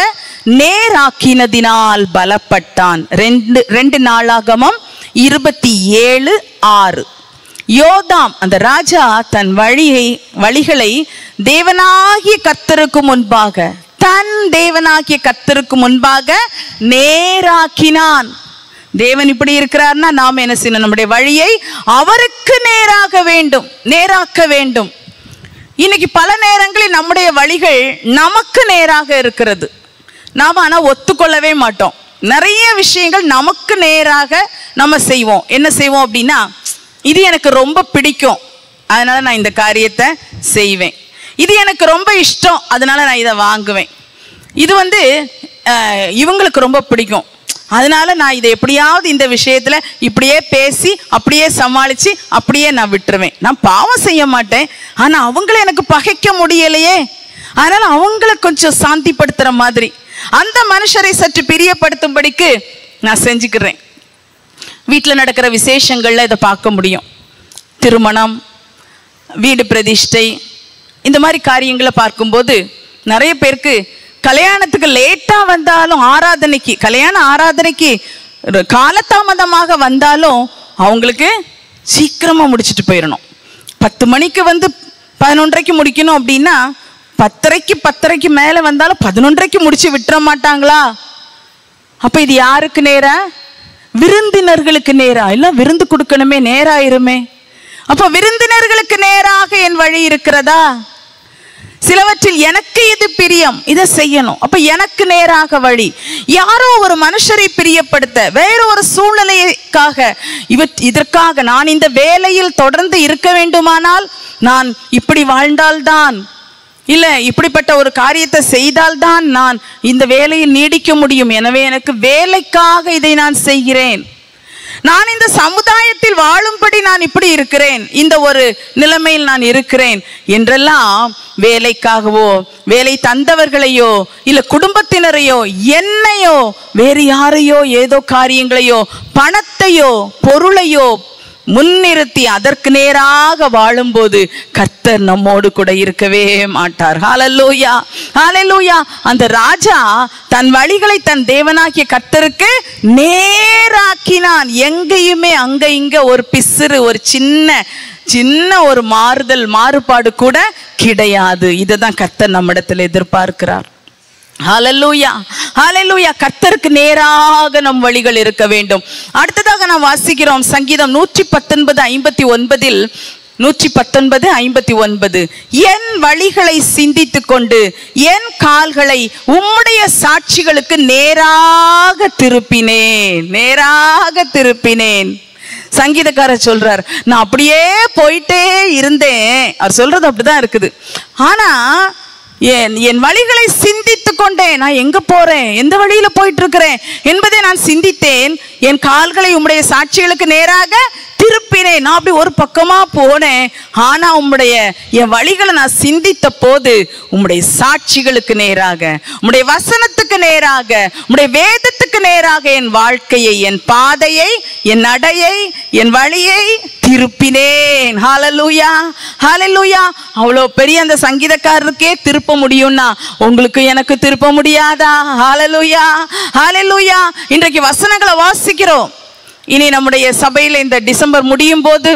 Speaker 1: நேராக்கினதினால் பலப்பட்டான் ரெண்டு ரெண்டு நாளாகமும் இருபத்தி ஏழு ஆறு யோதாம் அந்த ராஜா தன் வழியை வழிகளை தேவனாகிய கர்த்தருக்கு முன்பாக தன் தேவனாகிய கர்த்தருக்கு முன்பாக நேராக்கினான் தேவன் இப்படி இருக்கிறார்னா நாம் என்ன செய்யணும் நம்முடைய வழியை அவருக்கு நேராக வேண்டும் நேராக்க வேண்டும் இன்னைக்கு பல நேரங்களில் நம்முடைய வழிகள் நமக்கு நேராக இருக்கிறது நாம் ஆனால் ஒத்துக்கொள்ளவே மாட்டோம் நிறைய விஷயங்கள் நமக்கு நேராக நம்ம செய்வோம் என்ன செய்வோம் அப்படின்னா இது எனக்கு ரொம்ப பிடிக்கும் அதனால நான் இந்த காரியத்தை செய்வேன் இது எனக்கு ரொம்ப இஷ்டம் அதனால நான் இதை வாங்குவேன் இது வந்து அஹ், இவங்களுக்கு ரொம்ப பிடிக்கும் அதனால நான் இதை எப்படியாவது இந்த விஷயத்துல இப்படியே பேசி அப்படியே சமாளிச்சு அப்படியே நான் விட்டுருவேன் நான் பாவம் செய்ய மாட்டேன் ஆனா அவங்கள எனக்கு பகைக்க முடியலையே அதனால அவங்கள கொஞ்சம் சாந்திப்படுத்துற மாதிரி அந்த மனுஷரை சற்று பிரியப்படுத்தும்படிக்கு நான் செஞ்சுக்கிறேன் வீட்டில் நடக்கிற விசேஷங்களில் இதை பார்க்க முடியும் திருமணம் வீடு பிரதிஷ்டை இந்த மாதிரி காரியங்களை பார்க்கும்போது நிறைய பேருக்கு கல்யாணத்துக்கு லேட்டாக வந்தாலும் ஆராதனைக்கு கல்யாண ஆராதனைக்கு ஒரு காலதாமதமாக வந்தாலும் அவங்களுக்கு சீக்கிரமாக முடிச்சுட்டு போயிடணும் பத்து மணிக்கு வந்து பதினொன்றரைக்கு முடிக்கணும் அப்படின்னா பத்தரைக்கு பத்தரைக்கு மேலே வந்தாலும் பதினொன்றரைக்கு முடிச்சு விட்டுற மாட்டாங்களா அப்ப இது யாருக்கு நேரா விருந்தினர்களுக்கு நேரா இல்ல விருந்து கொடுக்கணுமே நேராயிருமே அப்ப விருந்தினர்களுக்கு நேராக என் வழி இருக்கிறதா சிலவற்றில் எனக்கு இது பிரியம் இதை செய்யணும் அப்ப எனக்கு நேராக வழி யாரோ ஒரு மனுஷரை பிரியப்படுத்த வேற ஒரு சூழ்நிலைக்காக இவற் இதற்காக நான் இந்த வேலையில் தொடர்ந்து இருக்க வேண்டுமானால் நான் இப்படி வாழ்ந்தால்தான் இல்ல இப்படிப்பட்ட ஒரு காரியத்தை செய்தால்தான் நான் இந்த வேலையை நீடிக்க முடியும் எனவே எனக்கு வேலைக்காக இதை நான் செய்கிறேன் நான் இந்த சமுதாயத்தில் வாழும்படி நான் இப்படி இருக்கிறேன் இந்த ஒரு நிலைமையில் நான் இருக்கிறேன் என்றெல்லாம் வேலைக்காகவோ வேலை தந்தவர்களையோ இல்ல குடும்பத்தினரையோ என்னையோ வேறு யாரையோ ஏதோ காரியங்களையோ பணத்தையோ பொருளையோ முன்னிறுத்தி அதற்கு நேராக வாழும்போது கர்த்தர் நம்மோடு கூட இருக்கவே மாட்டார் ஹalleluya ஹalleluya அந்த ராஜா தன் வழிகளை தன் தேவனாகிய கர்த்தருக்கு நேராக்கினான் எங்கேயுமே அங்க இங்க ஒரு பிசுறு ஒரு சின்ன சின்ன ஒரு மாறுதல் மாறுபாடு கூட கிடையாது இதை தான் கர்த்தர் நம்மிடத்தில் எதிர்பார்க்கிறார் ஹalleluya ஹalleluya கர்த்தருக்கு நேராக நம் வழிகள் இருக்க வேண்டும் அடுத்ததாக நாம் வாசிக்கிறோம் சங்கீதம் நூற்றி பத்தொன்பது ஐம்பத்தி ஒன்பதில் நூற்றி பத்தொன்பது ஐம்பத்தி ஒன்பது என் வழிகளை சிந்தித்து கொண்டு என் கால்களை உம்முடைய சாட்சிகளுக்கு நேராக திருப்பினேன் நேராக திருப்பினேன் சங்கீதக்காரர் சொல்றார் நான் அப்படியே போயிட்டே இருந்தேன் அவர் சொல்றது அப்படிதான் இருக்குது ஆனா என் என் வழிகளை சிந்தித்து கொண்டேன் நான் எங்க போறேன் எந்த வழியில போயிட்டு இருக்கிறேன் என்பதை நான் சிந்தித்தேன் என் கால்களை உம்முடைய சாட்சிகளுக்கு நேராக திருப்பினேன் நான் அப்படி ஒரு பக்கமா போனேன் ஆனா உம்முடைய என் வழிகளை நான் சிந்தித்த போது உம்முடைய சாட்சிகளுக்கு நேராக உம்முடைய வசனத்துக்கு நேராக உம்முடைய வேதத்துக்கு நேராக என் வாழ்க்கையை என் பாதையை என் நடையை என் வழியை திருப்பினேன் ஹalleluya ஹalleluya அவ்வளோ பெரிய அந்த சங்கீதக்காரருக்கே திருப்ப முடியும்னா உங்களுக்கு எனக்கு திருப்ப முடியாதா ஹalleluya ஹalleluya இன்றைக்கு வசனங்களை வாசிக்கிறோம் இனி நம்முடைய சபையில் இந்த டிசம்பர் முடியும் போது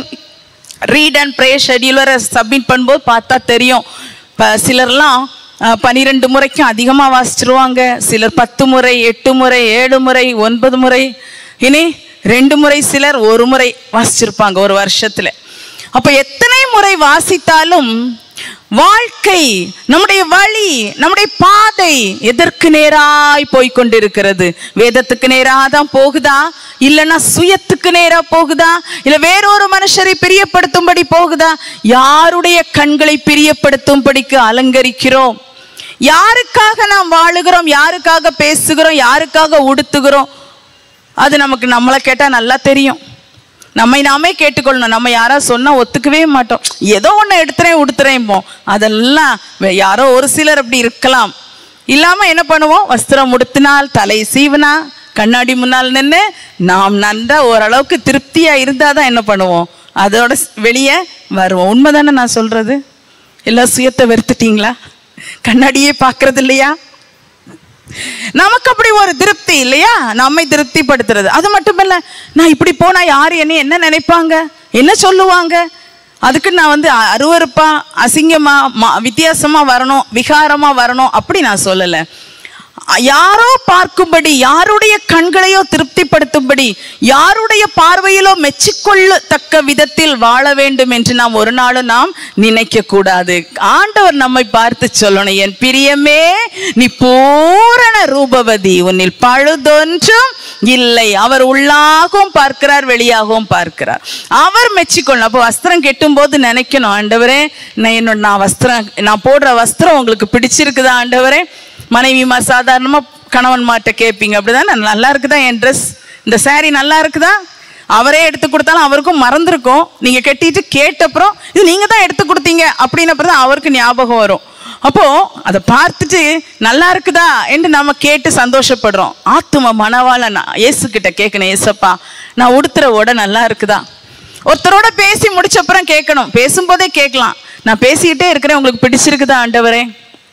Speaker 1: ரீட் அண்ட் ப்ரே ஷெடியூலரை சப்மிட் பண்ணும்போது பார்த்தா தெரியும் இப்போ சிலர்லாம் அஹ், பன்னிரெண்டு முறைக்கும் அதிகமாக வாசிச்சிருவாங்க சிலர் பத்து முறை எட்டு முறை ஏழு முறை ஒன்பது முறை இனி ரெண்டு முறை சிலர் ஒரு முறை வாசிச்சிருப்பாங்க ஒரு வருஷத்துல அப்ப எத்தனை முறை வாசித்தாலும் வாழ்க்கை நம்முடைய வழி நம்முடைய பாதை எதற்கு நேராய் போய் கொண்டிருக்கிறது வேதத்துக்கு நேராக தான் போகுதா இல்லைன்னா சுயத்துக்கு நேரா போகுதா இல்ல வேறொரு மனுஷரை பிரியப்படுத்தும்படி போகுதா யாருடைய கண்களை பிரியப்படுத்தும்படிக்கு அலங்கரிக்கிறோம் யாருக்காக நாம் வாழுகிறோம் யாருக்காக பேசுகிறோம் யாருக்காக உடுத்துகிறோம் அது நமக்கு நம்மளை கேட்டா நல்லா தெரியும் நம்மை நாமே கேட்டுக்கொள்ளணும் நம்ம யாரா சொன்னா ஒத்துக்கவே மாட்டோம் ஏதோ ஒன்று எடுத்துறேன் உடுத்துறேன் அதெல்லாம் வே- யாரோ ஒரு சிலர் அப்படி இருக்கலாம் இல்லாம என்ன பண்ணுவோம் வஸ்திரம் உடுத்தினால் தலை சீவனா கண்ணாடி முன்னால் நின்று நாம் நன்றா ஓரளவுக்கு திருப்தியா இருந்தாதான் என்ன பண்ணுவோம் அதோட ஸ்- வெளியே வருவோம் உண்மைதானே நான் சொல்றது எல்லாம் சுயத்தை வெறுத்துட்டீங்களா கண்ணாடியே பார்க்கறது இல்லையா நமக்கு அப்படி ஒரு திருப்தி இல்லையா நம்மை திருப்திப்படுத்துறது அது மட்டும் இல்ல நான் இப்படி போனா யார் என்ன என்ன நினைப்பாங்க என்ன சொல்லுவாங்க அதுக்கு நான் வந்து அ- அருவருப்பா அசிங்கமா மா- வித்தியாசமா வரணும் விகாரமா வரணும் அப்படி நான் சொல்லல அ- யாரோ பார்க்கும்படி யாருடைய கண்களையோ திருப்திப்படுத்தும்படி யாருடைய பார்வையிலோ மெச்சிக்கொள்ளத்தக்க விதத்தில் வாழ வேண்டும் என்று நாம் ஒரு நாளும் நாம் நினைக்க கூடாது ஆண்டவர் நம்மை பார்த்து சொல்லணும் என் பிரியமே நீ பூரண ரூபவதி உன்னில் பழுதொன்றும் இல்லை அவர் உள்ளாகவும் பார்க்கிறார் வெளியாகவும் பார்க்கிறார் அவர் மெச்சிக்கொள்ளணும் அப்போ வஸ்திரம் கெட்டும் போது நினைக்கணும் ஆண்டவரே நான் என்னோட நான் வஸ்திரம் நான் போடுற வஸ்திரம் உங்களுக்கு பிடிச்சிருக்குதா ஆண்டவரே மனைவிமா சாதாரணமா கணவன் மாட்ட கேட்பீங்க அப்படிதானே நல்லா இருக்குதா என் ட்ரெஸ் இந்த saree நல்லா இருக்குதா அவரே எடுத்து கொடுத்தாலும் அவருக்கும் மறந்துருக்கும் நீங்க கட்டிட்டு கேட்டப்புறம் இது நீங்க தான் எடுத்து கொடுத்தீங்க அப்படின்னப்பறம் தான் அவருக்கு ஞாபகம் வரும் அப்போ அதை பார்த்துட்டு நல்லா இருக்குதா என்று நாம கேட்டு சந்தோஷப்படுறோம் ஆத்தும மனவாளன் இயேசு கிட்ட கேட்கணும் ஏசப்பா நான் உடுத்துற உடை நல்லா இருக்குதா ஒருத்தரோட பேசி முடிச்சப்புறம் கேட்கணும் பேசும்போதே கேட்கலாம் நான் பேசிக்கிட்டே இருக்கிறேன் உங்களுக்கு பிடிச்சிருக்குதா ஆண்டவரே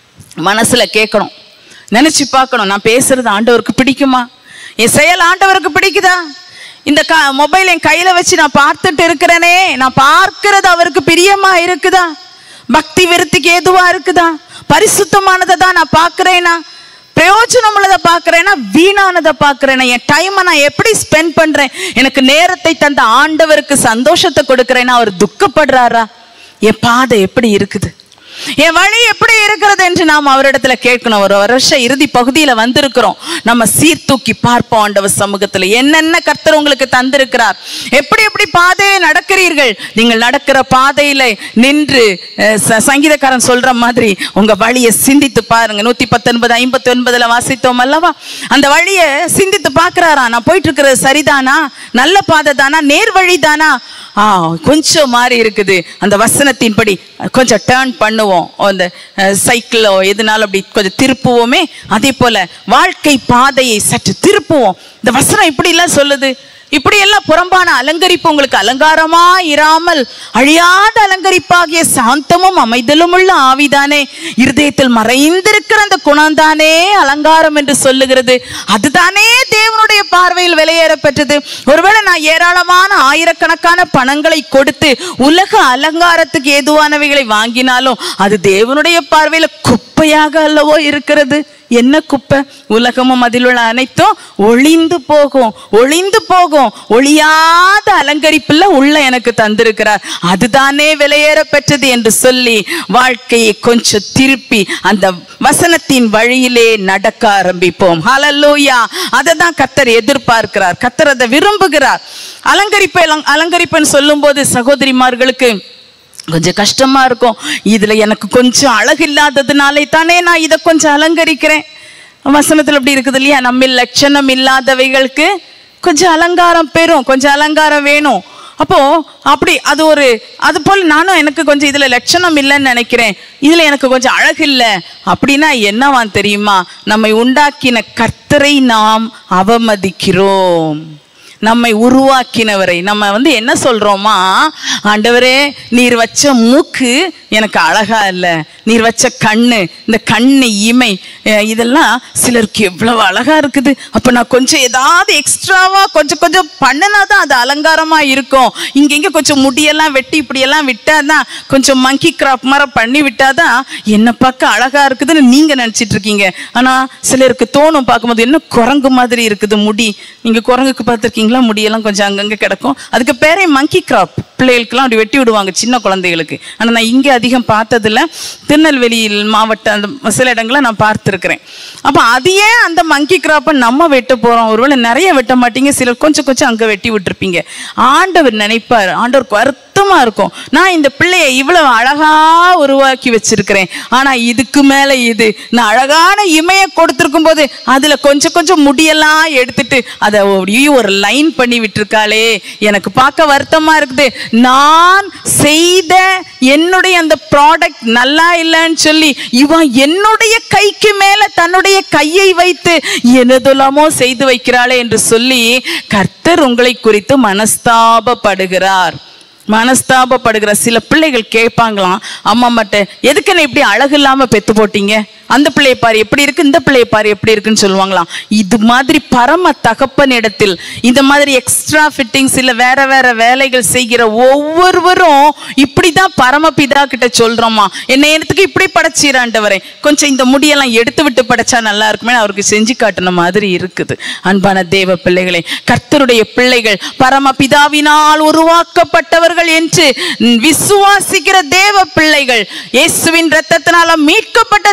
Speaker 1: மனசுல கேட்கணும் நினைச்சு பார்க்கணும் நான் பேசுறது ஆண்டவருக்கு பிடிக்குமா என் செயல் ஆண்டவருக்கு பிடிக்குதா இந்த க மொபைல் என் கையில வச்சு நான் பார்த்துட்டு இருக்கிறேனே நான் பார்க்கிறது அவருக்கு பிரியமா இருக்குதா பக்தி விருத்திக்கு ஏதுவா இருக்குதா பரிசுத்தமானதை தான் நான் பார்க்கிறேனா பிரயோஜனம் உள்ளதை பார்க்கிறேன்னா வீணானதை பார்க்கிறேன்னா என் டைமை நான் எப்படி ஸ்பெண்ட் பண்றேன் எனக்கு நேரத்தை தந்த ஆண்டவருக்கு சந்தோஷத்தை கொடுக்கிறேன்னா அவர் துக்கப்படுறாரா என் பாதை எப்படி இருக்குது என் வழி எப்படி இருக்கிறது என்று நாம் அவரிடத்துல கேட்கணும் ஒரு வருஷ இறுதி பகுதியில வந்திருக்கிறோம் நம்ம சீர்தூக்கி பார்ப்போம் ஆண்டவர் சமூகத்துல என்னென்ன கர்த்தர் உங்களுக்கு தந்திருக்கிறார் எப்படி எப்படி பாதையை நடக்கிறீர்கள் நீங்கள் நடக்கிற பாதையில நின்று அஹ், ச- சங்கீதக்காரன் சொல்ற மாதிரி உங்க வழியை சிந்தித்து பாருங்க நூத்தி பத்தொன்பது ஐம்பத்தி ஒன்பதுல வாசித்தோம் அல்லவா அந்த வழியை சிந்தித்து பார்க்கறாரா நான் போயிட்டு இருக்கிறது சரிதானா நல்ல பாதை தானா நேர் வழி தானா ஆ கொஞ்சம் மாறி இருக்குது அந்த வசனத்தின்படி கொஞ்சம் டேர்ன் பண்ணுவோம் அந்த சைக்கிளோ எதுனாலும் அப்படி கொஞ்சம் திருப்புவோமே அதே போல வாழ்க்கை பாதையை சற்று திருப்புவோம் இந்த வசனம் இப்படி எல்லாம் சொல்லுது இப்படி எல்லாம் புறம்பான அலங்கரிப்பு உங்களுக்கு அலங்காரமா இராமல் அழியாத அலங்கரிப்பாகிய சாந்தமும் அமைதலும் உள்ள ஆவிதானே இருதயத்தில் மறைந்திருக்கிற அந்த குணம்தானே அலங்காரம் என்று சொல்லுகிறது அதுதானே தேவனுடைய பார்வையில் விலையேற பெற்றது ஒருவேளை நான் ஏராளமான ஆயிரக்கணக்கான பணங்களை கொடுத்து உலக அலங்காரத்துக்கு ஏதுவானவைகளை வாங்கினாலும் அது தேவனுடைய பார்வையில குப்பையாக அல்லவோ இருக்கிறது என்ன குப்பை உலகமும் அதில் உள்ள அனைத்தும் ஒளிந்து போகும் ஒளிந்து போகும் ஒளியாத அலங்கரிப்புல உள்ள எனக்கு தந்திருக்கிறார் அதுதானே விலையேற பெற்றது என்று சொல்லி வாழ்க்கையை கொஞ்சம் திருப்பி அந்த வசனத்தின் வழியிலே நடக்க ஆரம்பிப்போம் ஹalleluya அதை தான் கத்தர் எதிர்பார்க்கிறார் கத்தர் அதை விரும்புகிறார் அலங்கரிப்பை அலங்கரிப்புன்னு சொல்லும்போது சகோதரிமார்களுக்கு கொஞ்சம் கஷ்டமா இருக்கும் இதுல எனக்கு கொஞ்சம் அழகு இல்லாததுனாலே தானே நான் இதை கொஞ்சம் அலங்கரிக்கிறேன் வசனத்துல அப்படி இருக்குது இல்லையா நம்ம லட்சணம் இல்லாதவைகளுக்கு கொஞ்சம் அலங்காரம் பெறும் கொஞ்சம் அலங்காரம் வேணும் அப்போ அப்படி அது ஒரு அது போல நானும் எனக்கு கொஞ்சம் இதுல லட்சணம் இல்லைன்னு நினைக்கிறேன் இதுல எனக்கு கொஞ்சம் அழகு இல்லை அப்படின்னா என்னவான் தெரியுமா நம்மை உண்டாக்கின கர்த்தரை நாம் அவமதிக்கிறோம் நம்மை உருவாக்கினவரை நம்ம வந்து என்ன சொல்றோமா ஆண்டவரே நீர் வச்ச மூக்கு எனக்கு அழகா இல்லை நீர் வச்ச கண்ணு இந்த கண்ணு இமை அஹ் இதெல்லாம் சிலருக்கு எவ்வளவு அழகா இருக்குது அப்ப நான் கொஞ்சம் ஏதாவது எக்ஸ்ட்ராவா கொஞ்சம் கொஞ்சம் பண்ணினாதான் அது அலங்காரமா இருக்கும் இங்க இங்க கொஞ்சம் முடியெல்லாம் வெட்டி இப்படியெல்லாம் விட்டாதான் கொஞ்சம் மங்கி கிராப் மாதிரி பண்ணி விட்டாதான் என்ன பார்க்க அழகா இருக்குதுன்னு நீங்க நினைச்சிட்டு இருக்கீங்க ஆனா சிலருக்கு தோணும் பார்க்கும்போது என்ன குரங்கு மாதிரி இருக்குது முடி நீங்க குரங்குக்கு பார்த்துருக்கீங்களா முடியெல்லாம் கொஞ்சம் அங்கங்க கிடக்கும் அதுக்கு பேரே மங்கி கிராப் பிள்ளைகளுக்கெல்லாம் அப்படி வெட்டி விடுவாங்க சின்ன குழந்தைகளுக்கு ஆனா நான் இங்க அதிகம் பார்த்ததில்ல திருநெல்வேலியில் மாவட்டம் அந்த சில இடங்களை நான் பார்த்துருக்கிறேன் அப்ப அது ஏன் அந்த மங்கி கிராப்பை நம்ம வெட்ட போறோம் ஒருவேளை நிறைய வெட்ட மாட்டீங்க சிலர் கொஞ்சம் கொஞ்சம் அங்க வெட்டி விட்டுருப்பீங்க ஆண்டவர் நினைப்பார் ஆண்டவருக்கு வருத்தமா இருக்கும் நான் இந்த பிள்ளையை இவ்வளவு அழகா உருவாக்கி வச்சிருக்கிறேன் ஆனா இதுக்கு மேல இது நான் அழகான இமைய கொடுத்திருக்கும் போது அதுல கொஞ்சம் கொஞ்சம் முடியெல்லாம் எடுத்துட்டு அதை அப்படியே ஒரு லைன் பண்ணி விட்டுருக்காளே எனக்கு பார்க்க வருத்தமா இருக்குது நான் செய்த என்னுடைய அந்த ப்ராடக்ட் நல்லா இல்லைன்னு சொல்லி இவன் என்னுடைய கைக்கு மேல தன்னுடைய கையை வைத்து எனதெல்லாமோ செய்து வைக்கிறாளே என்று சொல்லி கர்த்தர் உங்களை குறித்து மனஸ்தாபப்படுகிறார் மனஸ்தாபப்படுகிற சில பிள்ளைகள் கேட்பாங்களாம் அம்மா மட்டும் எதுக்கு என்ன இப்படி அழகு இல்லாம பெத்து போட்டீங்க அந்த பிள்ளையை பாரு எப்படி இருக்கு இந்த பிள்ளையை பாரு எப்படி இருக்குன்னு சொல்லுவாங்களாம் இது மாதிரி பரம தகப்பன் இடத்தில் இந்த மாதிரி எக்ஸ்ட்ரா ஃபிட்டிங்ஸ் இல்ல வேற வேற வேலைகள் செய்கிற ஒவ்வொருவரும் இப்படிதான் பரமபிதா கிட்ட சொல்றோமா என்ன நேரத்துக்கு இப்படி படைச்சீராண்டவரே கொஞ்சம் இந்த முடியெல்லாம் எடுத்து விட்டு படைச்சா நல்லா இருக்குமே அவருக்கு செஞ்சு காட்டின மாதிரி இருக்குது அன்பான தேவ பிள்ளைகளே கர்த்தருடைய பிள்ளைகள் பரமபிதாவினால் உருவாக்கப்பட்டவர்கள் என்று விசுவாசிக்கிற தேவ பிள்ளைகள் இயேசுவின் இரத்தத்தினால மீட்கப்பட்ட தேவ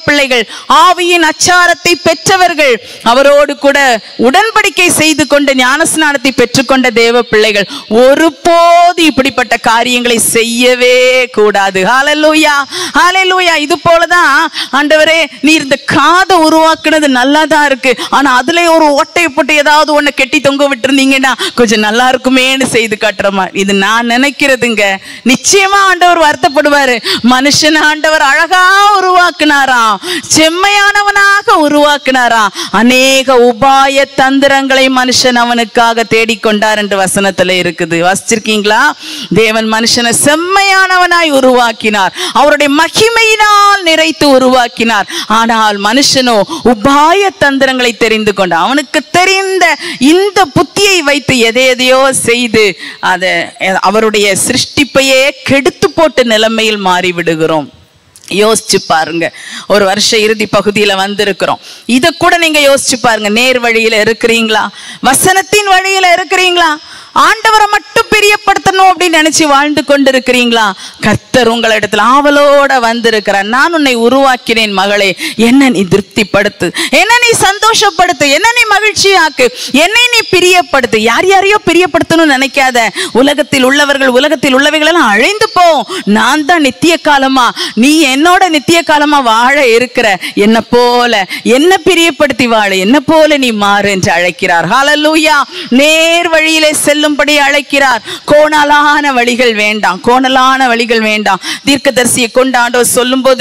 Speaker 1: பிள்ளைகள் ஆவியின் அச்சாரத்தை பெற்றவர்கள் அவரோடு கூட உடன்படிக்கை செய்து கொண்டு ஞானஸ்நானத்தை பெற்றுக்கொண்ட தேவ பிள்ளைகள் ஒருபோது இப்படிப்பட்ட காரியங்களை செய்யவே கூடாது ஹalleluya ஹalleluya இது போலதான் ஆண்டவரே நீர் இந்த காதை உருவாக்குனது நல்லா தான் இருக்கு ஆனா அதுல ஒரு ஓட்டையை போட்டு ஏதாவது ஒண்ணு கெட்டி தொங்க விட்டுருந்தீங்கன்னா கொஞ்சம் நல்லா இருக்குமேன்னு செய்து காட்டுற மாதிரி இது நான் நினைக்கிறதுங்க நிச்சயமா ஆண்டவர் வருத்தப்படுவாரு மனுஷன் ஆண்டவர் அழகா உருவாக்குனாராம் செம்மையானவனாக உருவாக்குனாராம் அநேக உபாய தந்திரங்களை மனுஷன் அவனுக்காக தேடிக்கொண்டார் என்று வசனத்துல இருக்குது வாசிச்சிருக்கீங்களா தேவன் மனுஷனை செம்மையானவனாய் உருவாக்கினார் அவருடைய மகிமையினால் நிறைத்து உருவாக்கினார் ஆனால் மனுஷனோ உபாய தந்திரங்களை தெரிந்து கொண்டான் அவனுக்கு தெரிந்த இந்த புத்தியை வைத்து எதை எதையோ செய்து அதை அவருடைய சிருஷ்டிப்பையே கெடுத்து போட்ட நிலைமையில் மாறி விடுகிறோம் யோசிச்சு பாருங்க ஒரு வருஷ இறுதி பகுதியில வந்திருக்கிறோம் இத கூட நீங்க யோசிச்சு பாருங்க நேர் வழியில இருக்கிறீங்களா வசனத்தின் வழியில இருக்கிறீங்களா ஆண்டவரை மட்டும் பிரியப்படுத்தணும் அப்படின்னு நினைச்சு வாழ்ந்து கொண்டு இருக்கிறீங்களா கர்த்தர் உங்களிடத்துல ஆவலோட வந்திருக்கிறார் நான் உன்னை உருவாக்கினேன் மகளே என்ன நீ திருப்திப்படுத்து என்ன நீ சந்தோஷப்படுத்து என்ன நீ மகிழ்ச்சியாக்கு என்னை நீ பிரியப்படுத்து யார் யாரையோ பிரியப்படுத்தணும்னு நினைக்காத உலகத்தில் உள்ளவர்கள் உலகத்தில் உள்ளவைகள் எல்லாம் அழிந்து போ நான் தான் நித்திய காலமா நீ என்னோட நித்திய காலமா வாழ இருக்கிற என்ன போல என்ன பிரியப்படுத்தி வாழ என்ன போல நீ மாறு என்று அழைக்கிறார் ஹalleluya நேர் வழியிலே செல்லும்படி அழைக்கிறார் கோணலான வழிகள் வேண்டாம் கோணலான வழிகள் வேண்டாம் தீர்க்கதரிசியை கொண்டு ஆண்டவர் சொல்லும்போது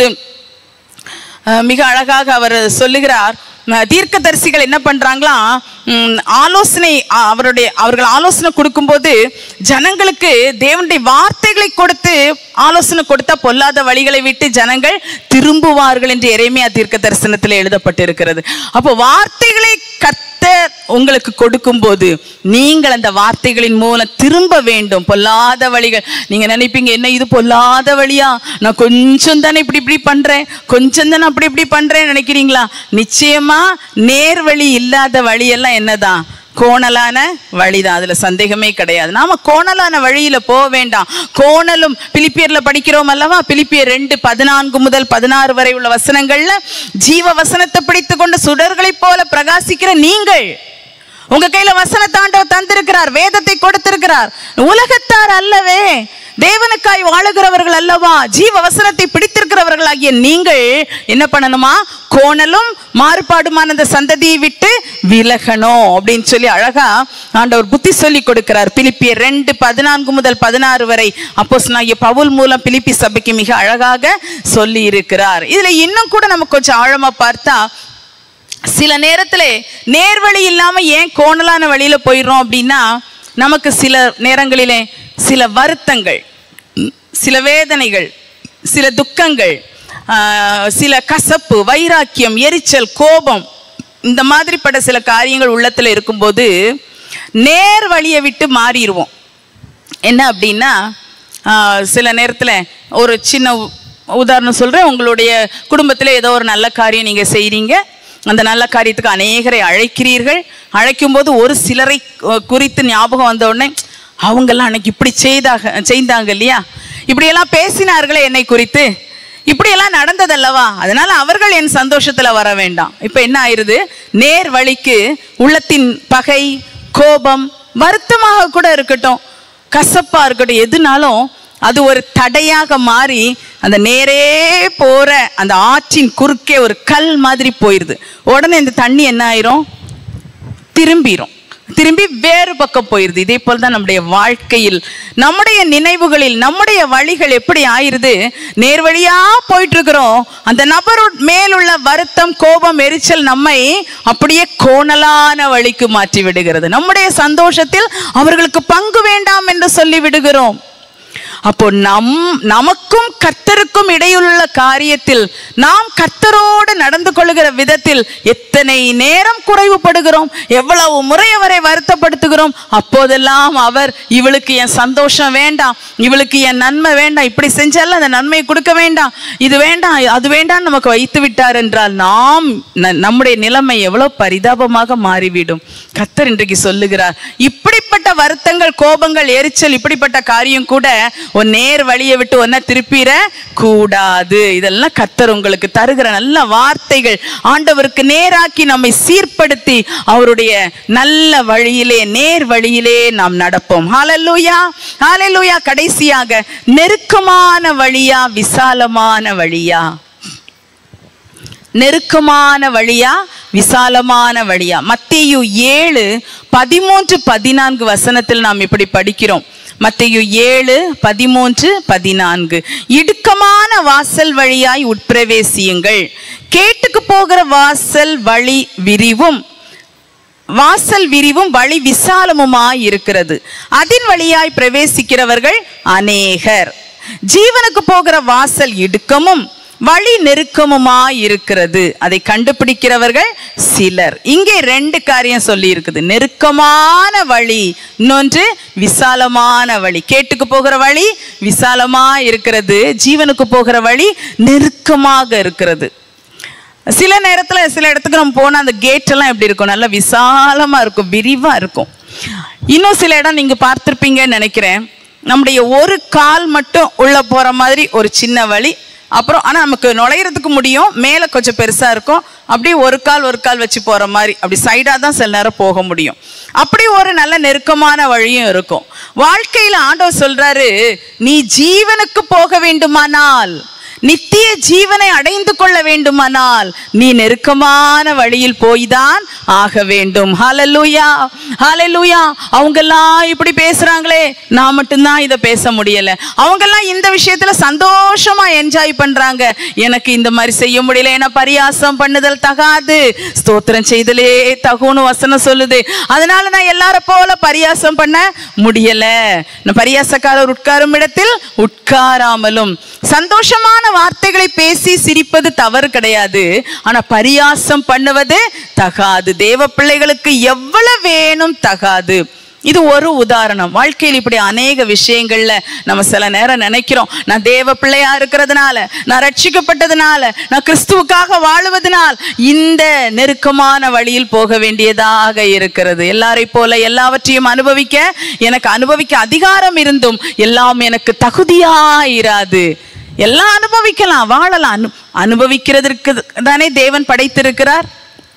Speaker 1: அஹ், மிக அழகாக அவர் சொல்லுகிறார் அஹ், தீர்க்கதரிசிகள் என்ன பண்றாங்களா ம், ஆலோசனை அ- அவருடைய அவர்கள் ஆலோசனை கொடுக்கும்போது ஜனங்களுக்கு தேவனுடைய வார்த்தைகளை கொடுத்து ஆலோசனை கொடுத்தா பொல்லாத வழிகளை விட்டு ஜனங்கள் திரும்புவார்கள் என்று எரேமியா தீர்க்க தரிசனத்தில் எழுதப்பட்டிருக்கிறது அப்போ வார்த்தைகளை கர்த்தர் உங்களுக்கு கொடுக்கும்போது நீங்கள் அந்த வார்த்தைகளின் மூலம் திரும்ப வேண்டும் பொல்லாத வழிகள் நீங்க நினைப்பீங்க என்ன இது பொல்லாத வழியா நான் கொஞ்சம் தானே இப்படி இப்படி பண்றேன் கொஞ்சம் தானே அப்படி இப்படி பண்றேன்னு நினைக்கிறீங்களா நிச்சயமா நேர் வழி இல்லாத வழியெல்லாம் என்னதான் கோணலான வழிதான் அதுல சந்தேகமே கிடையாது நாம கோணலான வழியில போக வேண்டாம் கோணலும் பிலிப்பியர்ல படிக்கிறோம் அல்லவா பிலிப்பியர் ரெண்டு பதினான்கு முதல் பதினாறு வரை உள்ள வசனங்கள்ல ஜீவ வசனத்தை பிடித்து கொண்டு சுடர்களைப் போல பிரகாசிக்கிற நீங்கள் உங்க கையில வசனத்தாண்டவர் தந்திருக்கிறார் வேதத்தை கொடுத்திருக்கிறார் உலகத்தார் அல்லவே தேவனுக்காய் வாழுகிறவர்கள் அல்லவா ஜீவ வசனத்தை பிடித்திருக்கிறவர்களாகிய நீங்கள் என்ன பண்ணணுமா கோணலும் மாறுபாடுமான அந்த சந்ததியை விட்டு விலகணும் அப்படின்னு சொல்லி அழகா ஆண்டவர் புத்தி சொல்லி கொடுக்கிறார் பிலிப்பியர் ரெண்டு பதினான்கு முதல் பதினாறு வரை அப்போஸ் பவுல் மூலம் பிலிப்பி சபைக்கு மிக அழகாக சொல்லி இருக்கிறார் இதுல இன்னும் கூட நம்ம கொஞ்சம் ஆழமா பார்த்தா சில நேரத்துல நேர்வழி இல்லாம ஏன் கோணலான வழியில போயிடுறோம் அப்படின்னா நமக்கு சில நேரங்களிலே சில வருத்தங்கள் ம், சில வேதனைகள் சில துக்கங்கள் ஆஹ், சில கசப்பு வைராக்கியம் எரிச்சல் கோபம் இந்த மாதிரிப்பட்ட சில காரியங்கள் உள்ளத்துல இருக்கும்போது நேர் வழியை விட்டு மாறிடுவோம் என்ன அப்படின்னா ஆஹ், சில நேரத்தில் ஒரு சின்ன உ- உதாரணம் சொல்கிறேன் உங்களுடைய குடும்பத்தில் ஏதோ ஒரு நல்ல காரியம் நீங்கள் செய்கிறீங்க அந்த நல்ல காரியத்துக்கு அநேகரை அழைக்கிறீர்கள் அழைக்கும்போது ஒரு சிலரை கு- குறித்து ஞாபகம் வந்த உடனே அவங்கெல்லாம் அன்னைக்கு இப்படி செய்தாக செய்தாங்க இல்லையா இப்படியெல்லாம் பேசினார்களே என்னை குறித்து இப்படியெல்லாம் நடந்ததல்லவா அதனால அவர்கள் என் சந்தோஷத்துல வர வேண்டாம் இப்போ என்ன ஆயிருது நேர் வழிக்கு உள்ளத்தின் பகை கோபம் வருத்தமாக கூட இருக்கட்டும் கசப்பா இருக்கட்டும் எதுனாலும் அது ஒரு தடையாக மாறி அந்த நேரே போற அந்த ஆற்றின் குறுக்கே ஒரு கல் மாதிரி போயிருது உடனே இந்த தண்ணி என்ன ஆயிரும் திரும்பிரும் திரும்பி வேறு பக்கம் போயிருது இதே போல் தான் நம்முடைய வாழ்க்கையில் நம்முடைய நினைவுகளில் நம்முடைய வழிகள் எப்படி ஆயிருது நேர் வழியா போயிட்டு இருக்கிறோம் அந்த நபர் மேலுள்ள வருத்தம் கோபம் எரிச்சல் நம்மை அப்படியே கோணலான வழிக்கு மாற்றி விடுகிறது நம்முடைய சந்தோஷத்தில் அவர்களுக்கு பங்கு வேண்டாம் என்று சொல்லி விடுகிறோம் அப்போ நம் நமக்கும் கர்த்தருக்கும் இடையிலுள்ள காரியத்தில் நாம் கர்த்தரோடு நடந்து கொள்ளுகிற விதத்தில் எத்தனை நேரம் குறைவுபடுகிறோம் எவ்வளவு முறை அவரை வருத்தப்படுத்துகிறோம் அப்போதெல்லாம் அவர் இவளுக்கு என் சந்தோஷம் வேண்டாம் இவளுக்கு என் நன்மை வேண்டாம் இப்படி செஞ்சாலும் அந்த நன்மையை கொடுக்க வேண்டாம் இது வேண்டாம் அது வேண்டாம் நமக்கு வைத்து விட்டார் என்றால் நாம் ந- நம்முடைய நிலைமை எவ்வளவு பரிதாபமாக மாறிவிடும் கர்த்தர் இன்றைக்கு சொல்லுகிறார் இப்படிப்பட்ட வருத்தங்கள் கோபங்கள் எரிச்சல் இப்படிப்பட்ட காரியம் கூட உன் நேர் வழியை விட்டு ஒன்ன திருப்பிட கூடாது இதெல்லாம் கத்தர் உங்களுக்கு தருகிற நல்ல வார்த்தைகள் ஆண்டவருக்கு நேராக்கி நம்மை சீர்படுத்தி அவருடைய நல்ல வழியிலே நேர் வழியிலே நாம் நடப்போம் ஹalleluya ஹalleluya கடைசியாக நெருக்கமான வழியா விசாலமான வழியா நெருக்கமான வழியா விசாலமான வழியா மத்தேயு ஏழு பதிமூன்று பதினான்கு வசனத்தில் நாம் இப்படி படிக்கிறோம் மத்தேயு ஏழு பதிமூன்று பதினான்கு இடுக்கமான வாசல் வழியாய் உட்பிரவேசியுங்கள் கேட்டுக்கு போகிற வாசல் வழி விரிவும் வாசல் விரிவும் வழி விசாலமுமாய் இருக்கிறது அதின் வழியாய் பிரவேசிக்கிறவர்கள் அநேகர் ஜீவனுக்கு போகிற வாசல் இடுக்கமும் வழி நெருக்கமுமாய் இருக்கிறது அதை கண்டுபிடிக்கிறவர்கள் சிலர் இங்கே ரெண்டு காரியம் சொல்லி இருக்குது நெருக்கமான வழி இன்னொன்று விசாலமான வழி கேட்டுக்கு போகிற வழி விசாலமா இருக்கிறது ஜீவனுக்கு போகிற வழி நெருக்கமாக இருக்கிறது சில நேரத்துல சில இடத்துக்கு நம்ம போனா அந்த கேட் எல்லாம் எப்படி இருக்கும் நல்லா விசாலமா இருக்கும் விரிவா இருக்கும் இன்னும் சில இடம் நீங்க பார்த்திருப்பீங்கன்னு நினைக்கிறேன் நம்முடைய ஒரு கால் மட்டும் உள்ள போற மாதிரி ஒரு சின்ன வழி அப்புறம் ஆனா நமக்கு நுழையிறதுக்கு முடியும் மேல கொஞ்சம் பெருசா இருக்கும் அப்படியே ஒரு கால் ஒரு கால் வச்சு போற மாதிரி அப்படி சைடா தான் சில நேரம் போக முடியும் அப்படி ஒரு நல்ல நெருக்கமான வழியும் இருக்கும் வாழ்க்கையில ஆண்டவர் சொல்றாரு நீ ஜீவனுக்கு போக வேண்டுமானால் நித்திய ஜீவனை அடைந்து கொள்ள வேண்டுமானால் நீ நெருக்கமான வழியில் போய்தான் ஆக வேண்டும் ஹalleluya ஹalleluya அவங்க எல்லாம் இப்படி பேசுறாங்களே நான் மட்டும்தான் இதை பேச முடியல அவங்க எல்லாம் இந்த விஷயத்துல சந்தோஷமா என்ஜாய் பண்றாங்க எனக்கு இந்த மாதிரி செய்ய முடியல ஏன்னா பரியாசம் பண்ணுதல் தகாது ஸ்தோத்திரம் செய்தலே தகுன்னு வசனம் சொல்லுது அதனால நான் எல்லார போல பரியாசம் பண்ண முடியல நான் பரியாசக்காரர் உட்காரும் இடத்தில் உட்காராமலும் சந்தோஷமான வார்த்தைகளை பேசி சிரிப்பது தவறு கிடையாது ஆனா பரியாசம் பண்ணுவது தகாது தேவ பிள்ளைகளுக்கு எவ்வளவு வேணும் தகாது இது ஒரு உதாரணம் வாழ்க்கையில் இப்படி அநேக விஷயங்கள்ல நம்ம சில நேரம் நினைக்கிறோம் நான் தேவ பிள்ளையா இருக்கிறதுனால நான் ரட்சிக்கப்பட்டதுனால நான் கிறிஸ்துவுக்காக வாழுவதனால் இந்த நெருக்கமான வழியில் போக வேண்டியதாக இருக்கிறது எல்லாரை போல எல்லாவற்றையும் அனுபவிக்க எனக்கு அனுபவிக்க அதிகாரம் இருந்தும் எல்லாம் எனக்கு தகுதியா இராது எல்லாம் அனுபவிக்கலாம் வாழலாம் அனு அனுபவிக்கிறதற்கு தானே தேவன் படைத்திருக்கிறார்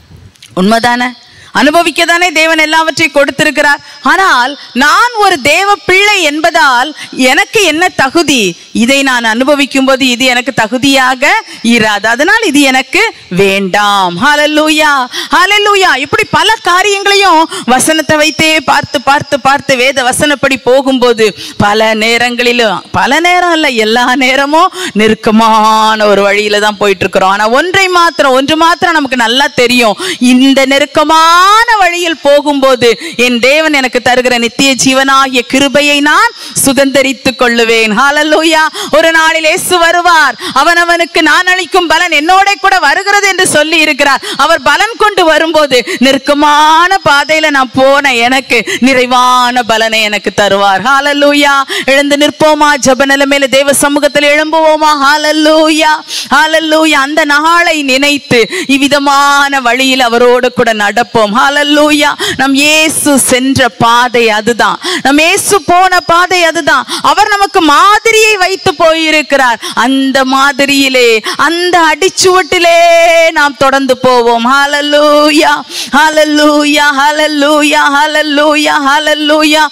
Speaker 1: உண்மைதானே அனுபவிக்க தானே தேவன் எல்லாவற்றையும் கொடுத்திருக்கிறார் ஆனால் நான் ஒரு தேவ பிள்ளை என்பதால் எனக்கு என்ன தகுதி இதை நான் அனுபவிக்கும் போது இது எனக்கு தகுதியாக இராது அதனால் இது எனக்கு வேண்டாம் ஹalleluya ஹalleluya இப்படி பல காரியங்களையும் வசனத்தை வைத்தே பார்த்து பார்த்து பார்த்து வேத வசனப்படி போகும்போது பல நேரங்களிலும் பல நேரம் இல்ல எல்லா நேரமும் நெருக்கமான ஒரு வழியில தான் போயிட்டு இருக்கிறோம் ஆனா ஒன்றை மாத்திரம் ஒன்று மாத்திரம் நமக்கு நல்லா தெரியும் இந்த நெருக்கமான வழியில் போகும்போது என் தேவன் எனக்கு தருகிற நித்திய ஜீவனாகிய கிருபையை நான் சுதந்தரித்துக் கொள்ளுவேன் ஹalleluya ஒரு நாளில் இயேசு வருவார் அவனவனுக்கு நான் அளிக்கும் பலன் என்னோட கூட வருகிறது என்று சொல்லி இருக்கிறார் அவர் பலன் கொண்டு வரும்போது நெருக்கமான பாதையில நான் போன எனக்கு நிறைவான பலனை எனக்கு தருவார் ஹalleluya எழுந்து நிற்போமா ஜெப நிலைமையில தேவ சமூகத்தில் எழும்புவோமா ஹalleluya ஹalleluya அந்த நாளை நினைத்து இவ்விதமான வழியில் அவரோடு கூட நடப்போம் ஹalleluya நம் இயேசு சென்ற பாதை அதுதான் நம் இயேசு போன பாதை அதுதான் அவர் நமக்கு மாதிரியை வைத்து போயிருக்கிறார் அந்த மாதிரியிலே அந்த அடிச்சுவட்டிலே நாம் தொடர்ந்து போவோம் ஹalleluya ஹalleluya ஹalleluya ஹalleluya ஹalleluya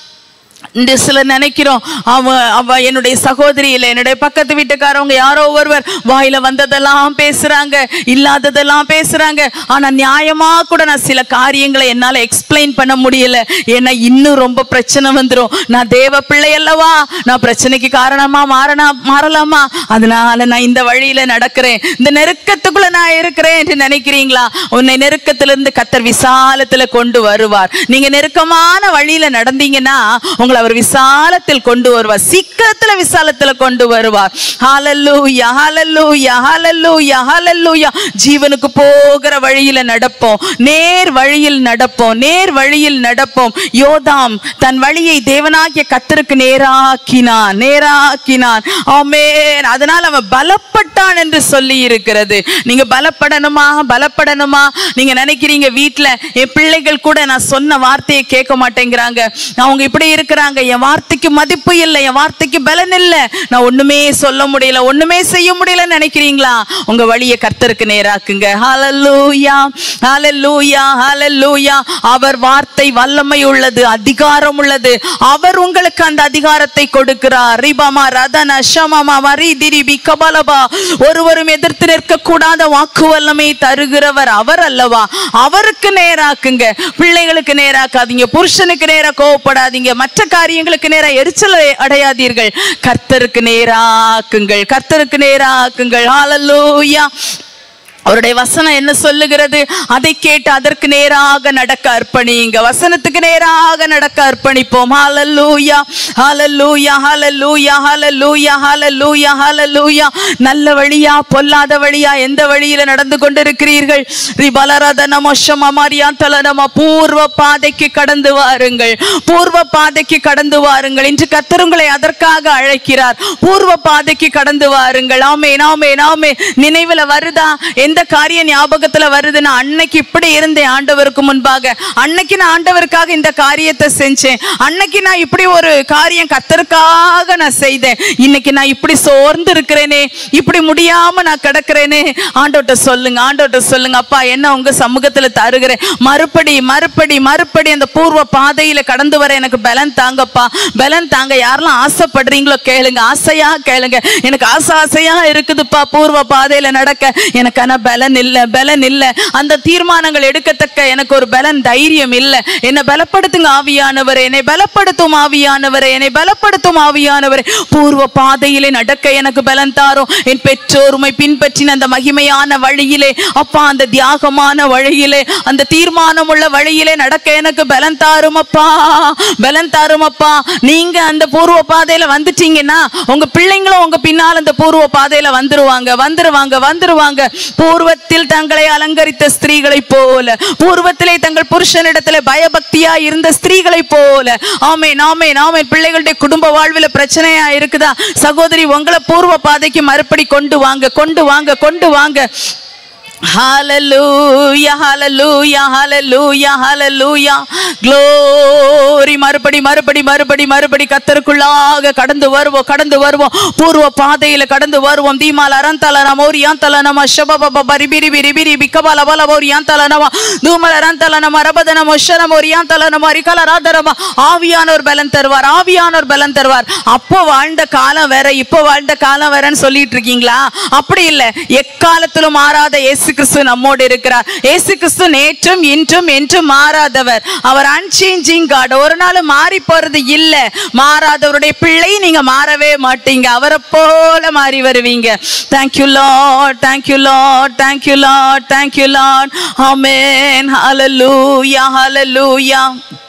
Speaker 1: இந்த சில நினைக்கிறோம் அவ அவ என்னுடைய சகோதரி இல்லை என்னுடைய பக்கத்து வீட்டுக்காரவங்க யாரோ ஒருவர் வாயில வந்ததெல்லாம் பேசுறாங்க இல்லாததெல்லாம் பேசுறாங்க ஆனா நியாயமா கூட நான் சில காரியங்களை என்னால எக்ஸ்பிளைன் பண்ண முடியல ஏன்னா இன்னும் ரொம்ப பிரச்சனை வந்துரும் நான் தேவ பிள்ளை அல்லவா நான் பிரச்சனைக்கு காரணமா மாறனா மாறலாமா அதனால நான் இந்த வழியில நடக்கிறேன் இந்த நெருக்கத்துக்குள்ள நான் இருக்கிறேன் என்று நினைக்கிறீங்களா உன்னை நெருக்கத்திலிருந்து கத்தர் விசாலத்துல கொண்டு வருவார் நீங்க நெருக்கமான வழியில நடந்தீங்கன்னா உங்களை அவர் அவர் விசாலத்தில் கொண்டு வருவார் சீக்கிரத்துல விசாலத்துல கொண்டு வருவார் ஹalleluya ஹalleluya ஹalleluya ஹalleluya ஜீவனுக்கு போகிற வழியில நடப்போம் நேர் வழியில் நடப்போம் நேர் வழியில் நடப்போம் யோதாம் தன் வழியை தேவனாகிய கத்தருக்கு நேராக்கினான் நேராக்கினான் ஆமென் அதனால் அவன் பலப்பட்டான் என்று சொல்லி இருக்கிறது நீங்க பலப்படணுமா பலப்படணுமா நீங்க நினைக்கிறீங்க வீட்ல என் பிள்ளைகள் கூட நான் சொன்ன வார்த்தையை கேட்க மாட்டேங்கிறாங்க அவங்க இப்படி இருக்கிறாங்க என் வார்த்தைக்கு மதிப்பு இல்லை என் வார்த்தைக்கு பலன் இல்லை நான் ஒண்ணுமே சொல்ல முடியல ஒண்ணுமே செய்ய முடியலன்னு நினைக்கிறீங்களா உங்க வழியை கர்த்தருக்கு நேராக்குங்க ஹalleluya ஹalleluya ஹalleluya அவர் வார்த்தை வல்லமை உள்ளது அதிகாரம் உள்ளது அவர் உங்களுக்கு அந்த அதிகாரத்தை கொடுக்கிறார் ரிபமா ரதன ஷமமா மரி திரிபி கபலபா ஒருவரும் எதிர்த்து நிற்க கூடாத வாக்கு வல்லமை தருகிறவர் அவர் அல்லவா அவருக்கு நேராக்குங்க பிள்ளைகளுக்கு நேராக்காதீங்க புருஷனுக்கு நேரா கோவப்படாதீங்க மற்ற காரியங்களுக்கு நேரா எரிச்சல் அடையாதீர்கள் கர்த்தருக்கு நேராக்குங்கள் கர்த்தருக்கு நேராக்குங்கள் ஹalleluya அவருடைய வசனம் என்ன சொல்லுகிறது அதை கேட்டு அதற்கு நேராக நடக்க அர்ப்பணிங்க வசனத்துக்கு நேராக நடக்க அர்ப்பணிப்போம் ஹalleluya ஹalleluya ஹalleluya ஹalleluya ஹalleluya ஹalleluya நல்ல வழியா பொல்லாத வழியா எந்த வழியில நடந்து கொண்டிருக்கிறீர்கள் ரிபலரத நமஷம் அமாரியா தலனம பூர்வ பாதைக்கு கடந்து வாருங்கள் பூர்வ பாதைக்கு கடந்து வாருங்கள் இன்று கர்த்தர் உங்களை அதற்காக அழைக்கிறார் பூர்வ பாதைக்கு கடந்து வாருங்கள் ஆமே நாமே நாமே நினைவுல வருதா எந்த காரியம் ஞாபகத்துல வருதுன்னா அன்னைக்கு இப்படி இருந்தேன் ஆண்டவருக்கு முன்பாக அன்னைக்கு நான் ஆண்டவருக்காக இந்த காரியத்தை செஞ்சேன் அன்னைக்கு நான் இப்படி ஒரு காரியம் கத்தருக்காக நான் செய்தேன் இன்னைக்கு நான் இப்படி சோர்ந்து இருக்கிறேனே இப்படி முடியாம நான் கிடக்கிறேனே ஆண்டவர்ட்ட சொல்லுங்க ஆண்டவர்ட்ட சொல்லுங்க அப்பா என்ன உங்க சமூகத்துல தருகிறேன் மறுபடி மறுபடி மறுபடி அந்த பூர்வ பாதையில கடந்து வர எனக்கு பலன் தாங்கப்பா பலன் தாங்க யாரெல்லாம் ஆசைப்படுறீங்களோ கேளுங்க ஆசையா கேளுங்க எனக்கு ஆசை ஆசையா இருக்குதுப்பா பூர்வ பாதையில நடக்க எனக்கு ஆனா பலன் இல்ல பலன் இல்ல அந்த தீர்மானங்கள் எடுக்கத்தக்க எனக்கு ஒரு பலன் தைரியம் இல்ல என்னை பலப்படுத்துங்க ஆவியானவரே என்னை பலப்படுத்தும் ஆவியானவரே என்னை பலப்படுத்தும் ஆவியானவரே பூர்வ பாதையிலே நடக்க எனக்கு பலன் தாரும் என் பெற்றோர் உம்மை பின்பற்றின அந்த மகிமையான வழியிலே அப்பா அந்த தியாகமான வழியிலே அந்த தீர்மானம் உள்ள வழியிலே நடக்க எனக்கு பலன் தாரும் அப்பா பலன் தாரும் அப்பா நீங்க அந்த பூர்வ பாதையில வந்துட்டீங்கன்னா உங்க பிள்ளைங்களும் உங்க பின்னால் அந்த பூர்வ பாதையில வந்துருவாங்க வந்துருவாங்க வந்துருவாங்க பூர்வத்தில் தங்களை அலங்கரித்த ஸ்திரீகளை போல பூர்வத்திலே தங்கள் புருஷனிடத்திலே பயபக்தியா இருந்த ஸ்திரீகளை போல ஆமே நாமே நாமே பிள்ளைகளுடைய குடும்ப வாழ்வில் பிரச்சனையா இருக்குதா சகோதரி உங்களை பூர்வ பாதைக்கு மறுபடி கொண்டு வாங்க கொண்டு வாங்க கொண்டு வாங்க Hallelujah, hallelujah, hallelujah, hallelujah. Glory மறுபடி மறுபடி மறுபடி மறுபடி கத்தருக்குள்ளாக கடந்து வருவோம் கடந்து வருவோம் பூர்வ பாதையில கடந்து வருவோம் தீமால் அரந்தல நம ஒரு யாந்தல நம ஷபபப பரி பிரி பிரி பிரி பிக்கபால பல ஒரு யாந்தல நம தூமல அரந்தல நம ரபத நம ஷனம் ஒரு யாந்தல நம அரிகல ராதரம ஆவியானவர் பலன் தருவார் ஆவியானவர் பலன் தருவார் அப்போ வாழ்ந்த காலம் வேற இப்போ வாழ்ந்த காலம் வேறன்னு சொல்லிட்டு இருக்கீங்களா அப்படி இல்லை எக்காலத்திலும் மாறாத இயேசு கிறிஸ்து நம்மோடு இருக்கிறார் இயேசு கிறிஸ்து நேற்றும் இன்றும் என்றும் மாறாதவர் அவர் அன்சேஞ்சிங் காட் ஒரு நாள் மாறி போறது இல்ல மாறாதவருடைய பிள்ளை நீங்க மாறவே மாட்டீங்க அவரை போல மாறி வருவீங்க thank you Lord thank you Lord thank you Lord thank you Lord amen ஹalleluya ஹalleluya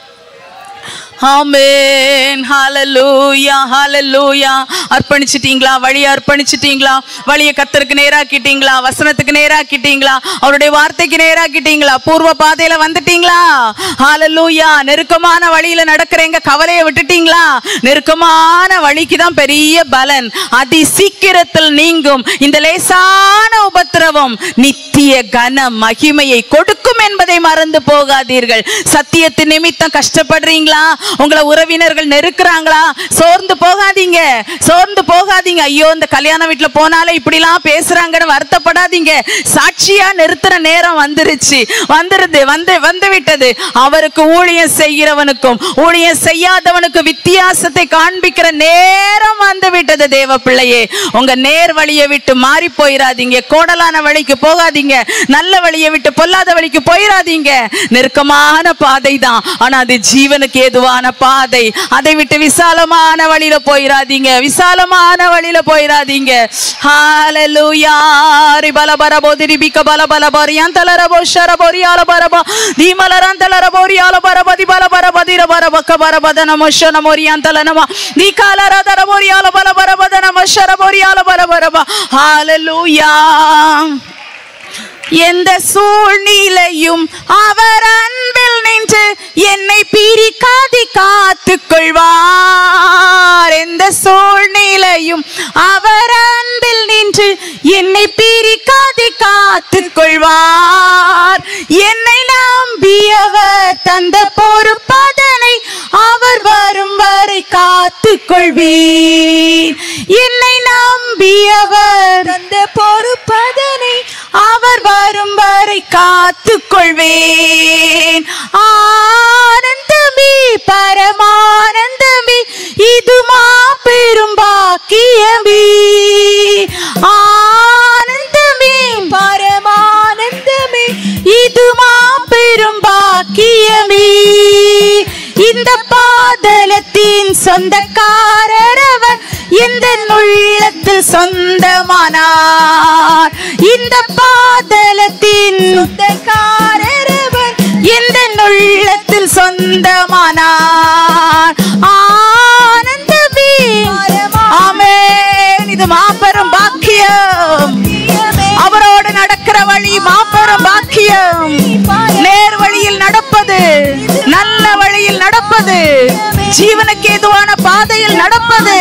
Speaker 1: ஆமென் ஹalleluya ஹalleluya அர்ப்பணிச்சிட்டீங்களா வழியை அர்ப்பணிச்சிட்டீங்களா வழியை கத்தருக்கு நேராக்கிட்டீங்களா வசனத்துக்கு நேராக்கிட்டீங்களா அவருடைய வார்த்தைக்கு நேராக்கிட்டீங்களா பூர்வ பாதையில வந்துட்டீங்களா ஹalleluya நெருக்கமான வழியில நடக்கிறீங்க கவலையை விட்டுட்டீங்களா நெருக்கமான வழிக்கு தான் பெரிய பலன் அதி சீக்கிரத்தில் நீங்கும் இந்த லேசான உபத்திரவம் நித்திய கன மகிமையை கொடுக்கும் என்பதை மறந்து போகாதீர்கள் சத்தியத்தின் நிமித்தம் கஷ்டப்படுறீங்களா உங்களை உறவினர்கள் நெருக்குறாங்களா சோர்ந்து போகாதீங்க சோர்ந்து போகாதீங்க ஐயோ இந்த கல்யாண வீட்டுல போனாலே இப்படிலாம் பேசுறாங்கன்னு வருத்தப்படாதீங்க சாட்சியா நிறுத்துற நேரம் வந்துருச்சு வந்துருது வந்து வந்து விட்டது அவருக்கு ஊழியம் செய்கிறவனுக்கும் ஊழியம் செய்யாதவனுக்கு வித்தியாசத்தை காண்பிக்கிற நேரம் வந்து விட்டது தேவ பிள்ளையே உங்க நேர் வழியை விட்டு மாறி போயிடாதீங்க கோடலான வழிக்கு போகாதீங்க நல்ல வழியை விட்டு பொல்லாத வழிக்கு போயிடாதீங்க நெருக்கமான பாதை தான் ஆனா அது ஜீவனுக்கு ஏதுவா இடுக்கமான பாதை அதை விட்டு விசாலமான வழியில போயிடாதீங்க விசாலமான வழியில போயிடாதீங்க ஹalleluya ரிபல பரபோ திரிபிக்க பல பல பரியான் தலரபோ ஷரபோரியால பரபா தீமலரன் தலரபோரியால பரபதி பல பரபதிர பரபக்க பரபதன மொஷன மொரியான் தலனமா நீ காலர தரபோரியால பல பரபதன மொஷரபோரியால பரபரபா ஹalleluya எந்த சூழ்நிலையும் அவர் அன்பில் நின்று என்னை பிரிக்காதி காத்துக் கொள்வார் எந்த சூழ்நிலையும் அவர் அன்பில் நின்று என்னை பிரிக்காதி காத்துக் கொள்வார் என்னை நம்பியவர் தந்த பொறுப்பதனை அவர் வரும் வரை காத்துக் கொள்வீர் என்னை நம்பியவர்
Speaker 2: தந்த பொறுப்பதனை
Speaker 1: அவர் வரும் வரை காத்துக் கொள்வேன் ஆனந்தமே பரமானந்தமே இது மாபெரும் பாக்கியமே ஆனந்தமே
Speaker 2: பரமானந்தமே
Speaker 1: இது மாபெரும் பாக்கியமே இந்த பாதலத்தின் சொந்தக்காரர் அவர் எந்த உள்ளத்தில் சொந்தமானார் இந்த பாதலத்தின்
Speaker 2: சொந்தக்காரரவர்
Speaker 1: எந்த உள்ளத்தில் சொந்தமானார் ஆனந்தமே ஆமென் இது மாபெரும் பாக்கியம் அவரோடு நடக்கிற வழி மாபெரும் பாக்கியம் நேர் வழியில் நடப்பது நல்ல வழியில் நடப்பது ஜீவனுக்கு ஏதுவான பாதையில் நடப்பது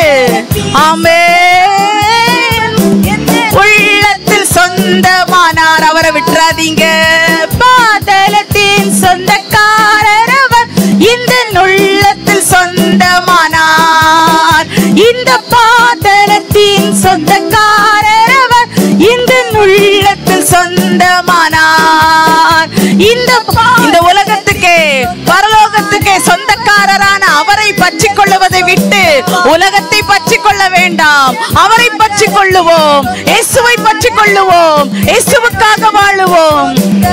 Speaker 1: ஆமென் உள்ளத்தில் சொந்தமானார் அவரை விட்டுறாதீங்க பாதலத்தின் சொந்தக்காரர் அவர் இந்த உள்ளத்தில் சொந்தமானார் இந்த பாதலத்தின் சொந்தக்காரர் அவர் இந்த உள்ளத்தில் சொந்தமானார் இந்த இந்த உலகத்துக்கே பரலோகத்துக்கே சொந்தக்காரரான அவரை பற்றி கொள்ளுவதை விட்டு உலகத்தை பற்றி கொள்ள வேண்டாம் அவரை பற்றி கொள்ளுவோம் இயேசுவை பற்றி கொள்ளுவோம் இயேசுவுக்காக வாழுவோம்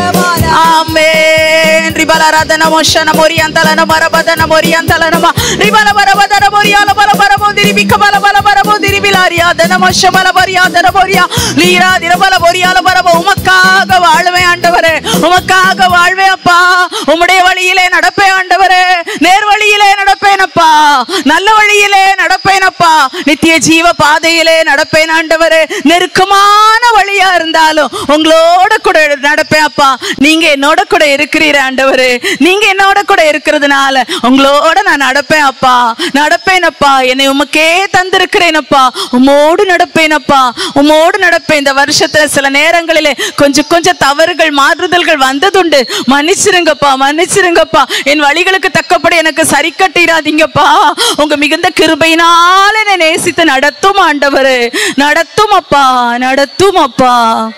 Speaker 1: ஆமென் ரிபல ரதன மோஷன மொரியாந்தல நம ரபதன மொரியாந்தல நம ரிபல பரபதன மொரியால பல பரபோ திரிபிக்க பல பல பரபோ திரிபிலாரியா தன மோஷ பல பரியாதன மொரியா லீரா திரபல மொரியால பரபோ உமக்காக வாழ்வே ஆண்டவரே உமக்காக வாழ்வே அப்பா உம்முடைய வழியிலே நடப்பே ஆண்டவரே நேர் வழியிலே நடப்பேனப்பா நல்ல வழியிலே நடப்பேனப்பா நித்திய ஜீவ பாதையிலே நடப்பேன் ஆண்டவரே நெருக்கமான வழியா இருந்தாலும் உங்களோட கூட நடப்பேன் அப்பா நீங்க என்னோட கூட இருக்கிறீர் ஆண்டவரே நீங்க என்னோட கூட இருக்கிறதுனால உங்களோட நான் நடப்பேன் அப்பா நடப்பேனப்பா என்னை உமக்கே தந்திருக்கிறேனப்பா உம்மோடு நடப்பேனப்பா உம்மோடு நடப்பேன் இந்த வருஷத்துல சில நேரங்களிலே கொஞ்சம் கொஞ்சம் தவறுகள் மாறுதல்கள் வந்ததுண்டு மன்னிச்சிருங்கப்பா மன்னிச்சிருங்கப்பா என் வழிகளுக்கு தக்கபடி எனக்கு சரி கட்டிடாதீங்கப்பா உங்க மிகுந்த கிருபையினால என்னை நேசித்து நடத்தும் ஆண்டவரே நடத்தும் அப்பா நடத்தும் அப்பா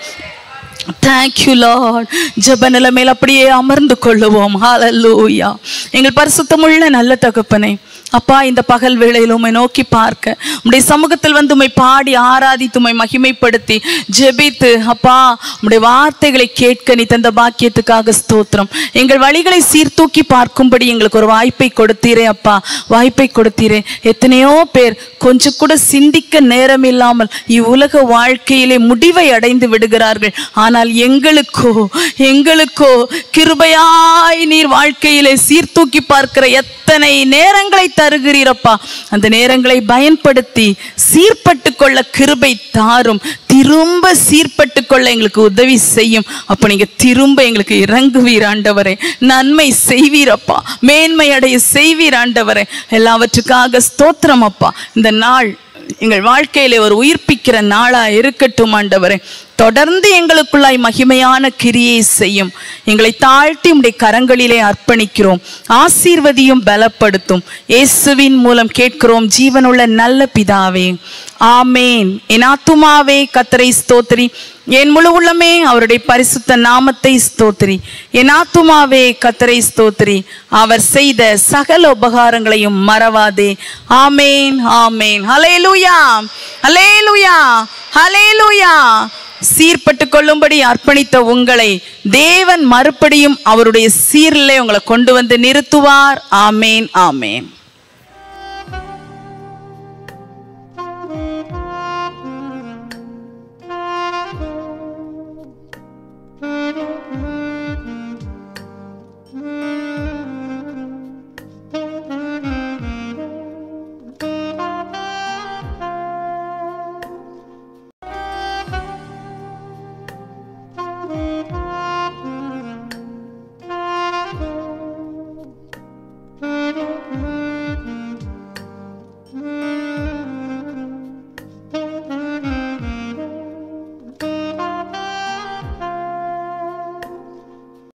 Speaker 1: தேங்க்யூ லார்ட் ஜெப நிலைமையில் அப்படியே அமர்ந்து கொள்ளுவோம் ஹalleluya எங்கள் பரிசுத்தமுள்ள நல்ல தகப்பனே அப்பா இந்த பகல் வேளையில் உம்மை நோக்கி பார்க்க உம்முடைய சமூகத்தில் வந்து உம்மை பாடி ஆராதித்து உம்மை மகிமைப்படுத்தி ஜெபித்து அப்பா உம்முடைய வார்த்தைகளை கேட்க நீ தந்த பாக்கியத்துக்காக ஸ்தோத்திரம் எங்கள் வழிகளை சீர்தூக்கி பார்க்கும்படி எங்களுக்கு ஒரு வாய்ப்பை கொடுத்தீரே அப்பா வாய்ப்பை கொடுத்தீரே எத்தனையோ பேர் கொஞ்சம் கூட சிந்திக்க நேரம் இல்லாமல் இவ்வுலக வாழ்க்கையிலே முடிவை அடைந்து விடுகிறார்கள் ஆனால் எங்களுக்கோ எங்களுக்கோ கிருபையாய் நீர் வாழ்க்கையிலே சீர்தூக்கி பார்க்கிற எத்தனை நேரங்களை தருகிறீரப்பா அந்த நேரங்களை பயன்படுத்தி சீர்பட்டு கொள்ள கிருபை தாரும் திரும்ப சீர்பட்டு கொள்ள எங்களுக்கு உதவி செய்யும் அப்ப நீங்க திரும்ப எங்களுக்கு இறங்குவீர் ஆண்டவரே நன்மை செய்வீரப்பா மேன்மை அடைய செய்வீர் ஆண்டவரே எல்லாவற்றுக்காக ஸ்தோத்திரம் அப்பா இந்த நாள் எங்கள் வாழ்க்கையிலே ஒரு உயிர்ப்பிக்கிற நாளா இருக்கட்டும் ஆண்டவரே தொடர்ந்து எங்களுக்குள்ளாய் மகிமையான கிரியை செய்யும் எங்களை தாழ்த்தி உம்முடைய கரங்களிலே அர்ப்பணிக்கிறோம் ஆசீர்வதியும் பலப்படுத்தும் இயேசுவின் மூலம் கேட்கிறோம் ஜீவனுள்ள நல்ல பிதாவே ஆமேன் என் ஆத்துமாவே கத்தரை ஸ்தோத்திரி என் முழு உள்ளமே அவருடைய பரிசுத்த நாமத்தை ஸ்தோத்திரி என் ஆத்துமாவே கத்தரை ஸ்தோத்திரி அவர் செய்த சகல உபகாரங்களையும் மறவாதே ஆமேன் ஆமேன் ஹலேலூயா ஹலேலூயா ஹலேலூயா சீர்பட்டு கொள்ளும்படி அர்ப்பணித்த உங்களை தேவன் மறுபடியும் அவருடைய சீரிலே உங்களை கொண்டு வந்து நிறுத்துவார் ஆமேன் ஆமேன்